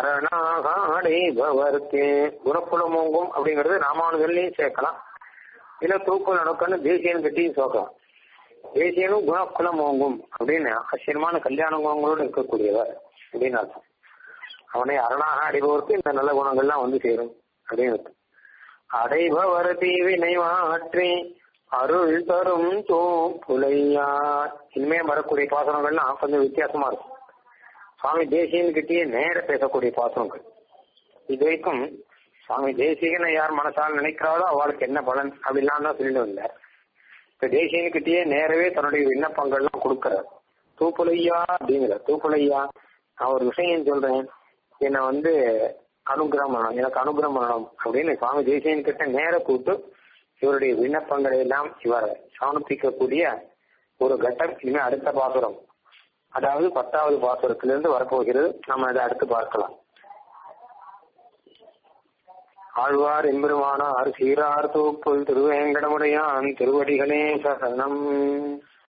அரணாக அடைபவர்க்கே குணக்குலமோங்கும் அப்படிங்கிறது ராமானுஜன்லயும் சேர்க்கலாம் இல்ல தூக்கு நடக்கன்னு தேசியன் கட்டியும் சோகம் தேசியனும் குணக்குலம் ஓங்கும் அப்படின்னு ஆச்சரியமான கல்யாண குணங்களோடு இருக்கக்கூடியவர் அப்படின்னு அர்த்தம் அவனை அரணாக அடைபவருக்கு இந்த நல்ல குணங்கள்லாம் வந்து சேரும் அப்படின்னு அர்த்தம் அடைபவர் தீவினை மாற்றி அருள் தரும் தோ புலையா இனிமே வரக்கூடிய பாசனங்கள்லாம் கொஞ்சம் வித்தியாசமா இருக்கும் சுவாமி தேசியன் கிட்டேயே நேர பேசக்கூடிய பாசனங்கள் இது வரைக்கும் சுவாமி தேசிகனை யார் மனசால் நினைக்கிறாரோ அவளுக்கு என்ன பலன் அப்படிலாம் தான் சொல்லிட்டு வந்தார் இப்ப தேசியன் கிட்டேயே நேரவே தன்னுடைய விண்ணப்பங்கள்லாம் கொடுக்கிறார் தூப்புலையா அப்படிங்கிற தூப்புலையா நான் ஒரு விஷயம் சொல்றேன் என்னை வந்து அனுகிரகம் பண்ணணும் எனக்கு அனுகிரகம் பண்ணணும் அப்படின்னு சுவாமி தேசியன் கிட்ட நேர கூப்பிட்டு இவருடைய விண்ணப்பங்களை எல்லாம் இவர் சமர்ப்பிக்கக்கூடிய ஒரு கட்டம் இனிமே அடுத்த பாசுரம் அதாவது பத்தாவது பாசுரத்திலிருந்து வரப்போகிறது நம்ம அதை அடுத்து பார்க்கலாம் ஆழ்வார் எம்பெருமானார் சீரார் தூப்புல் திருவேங்கடமுடையான் திருவடிகளே சரணம்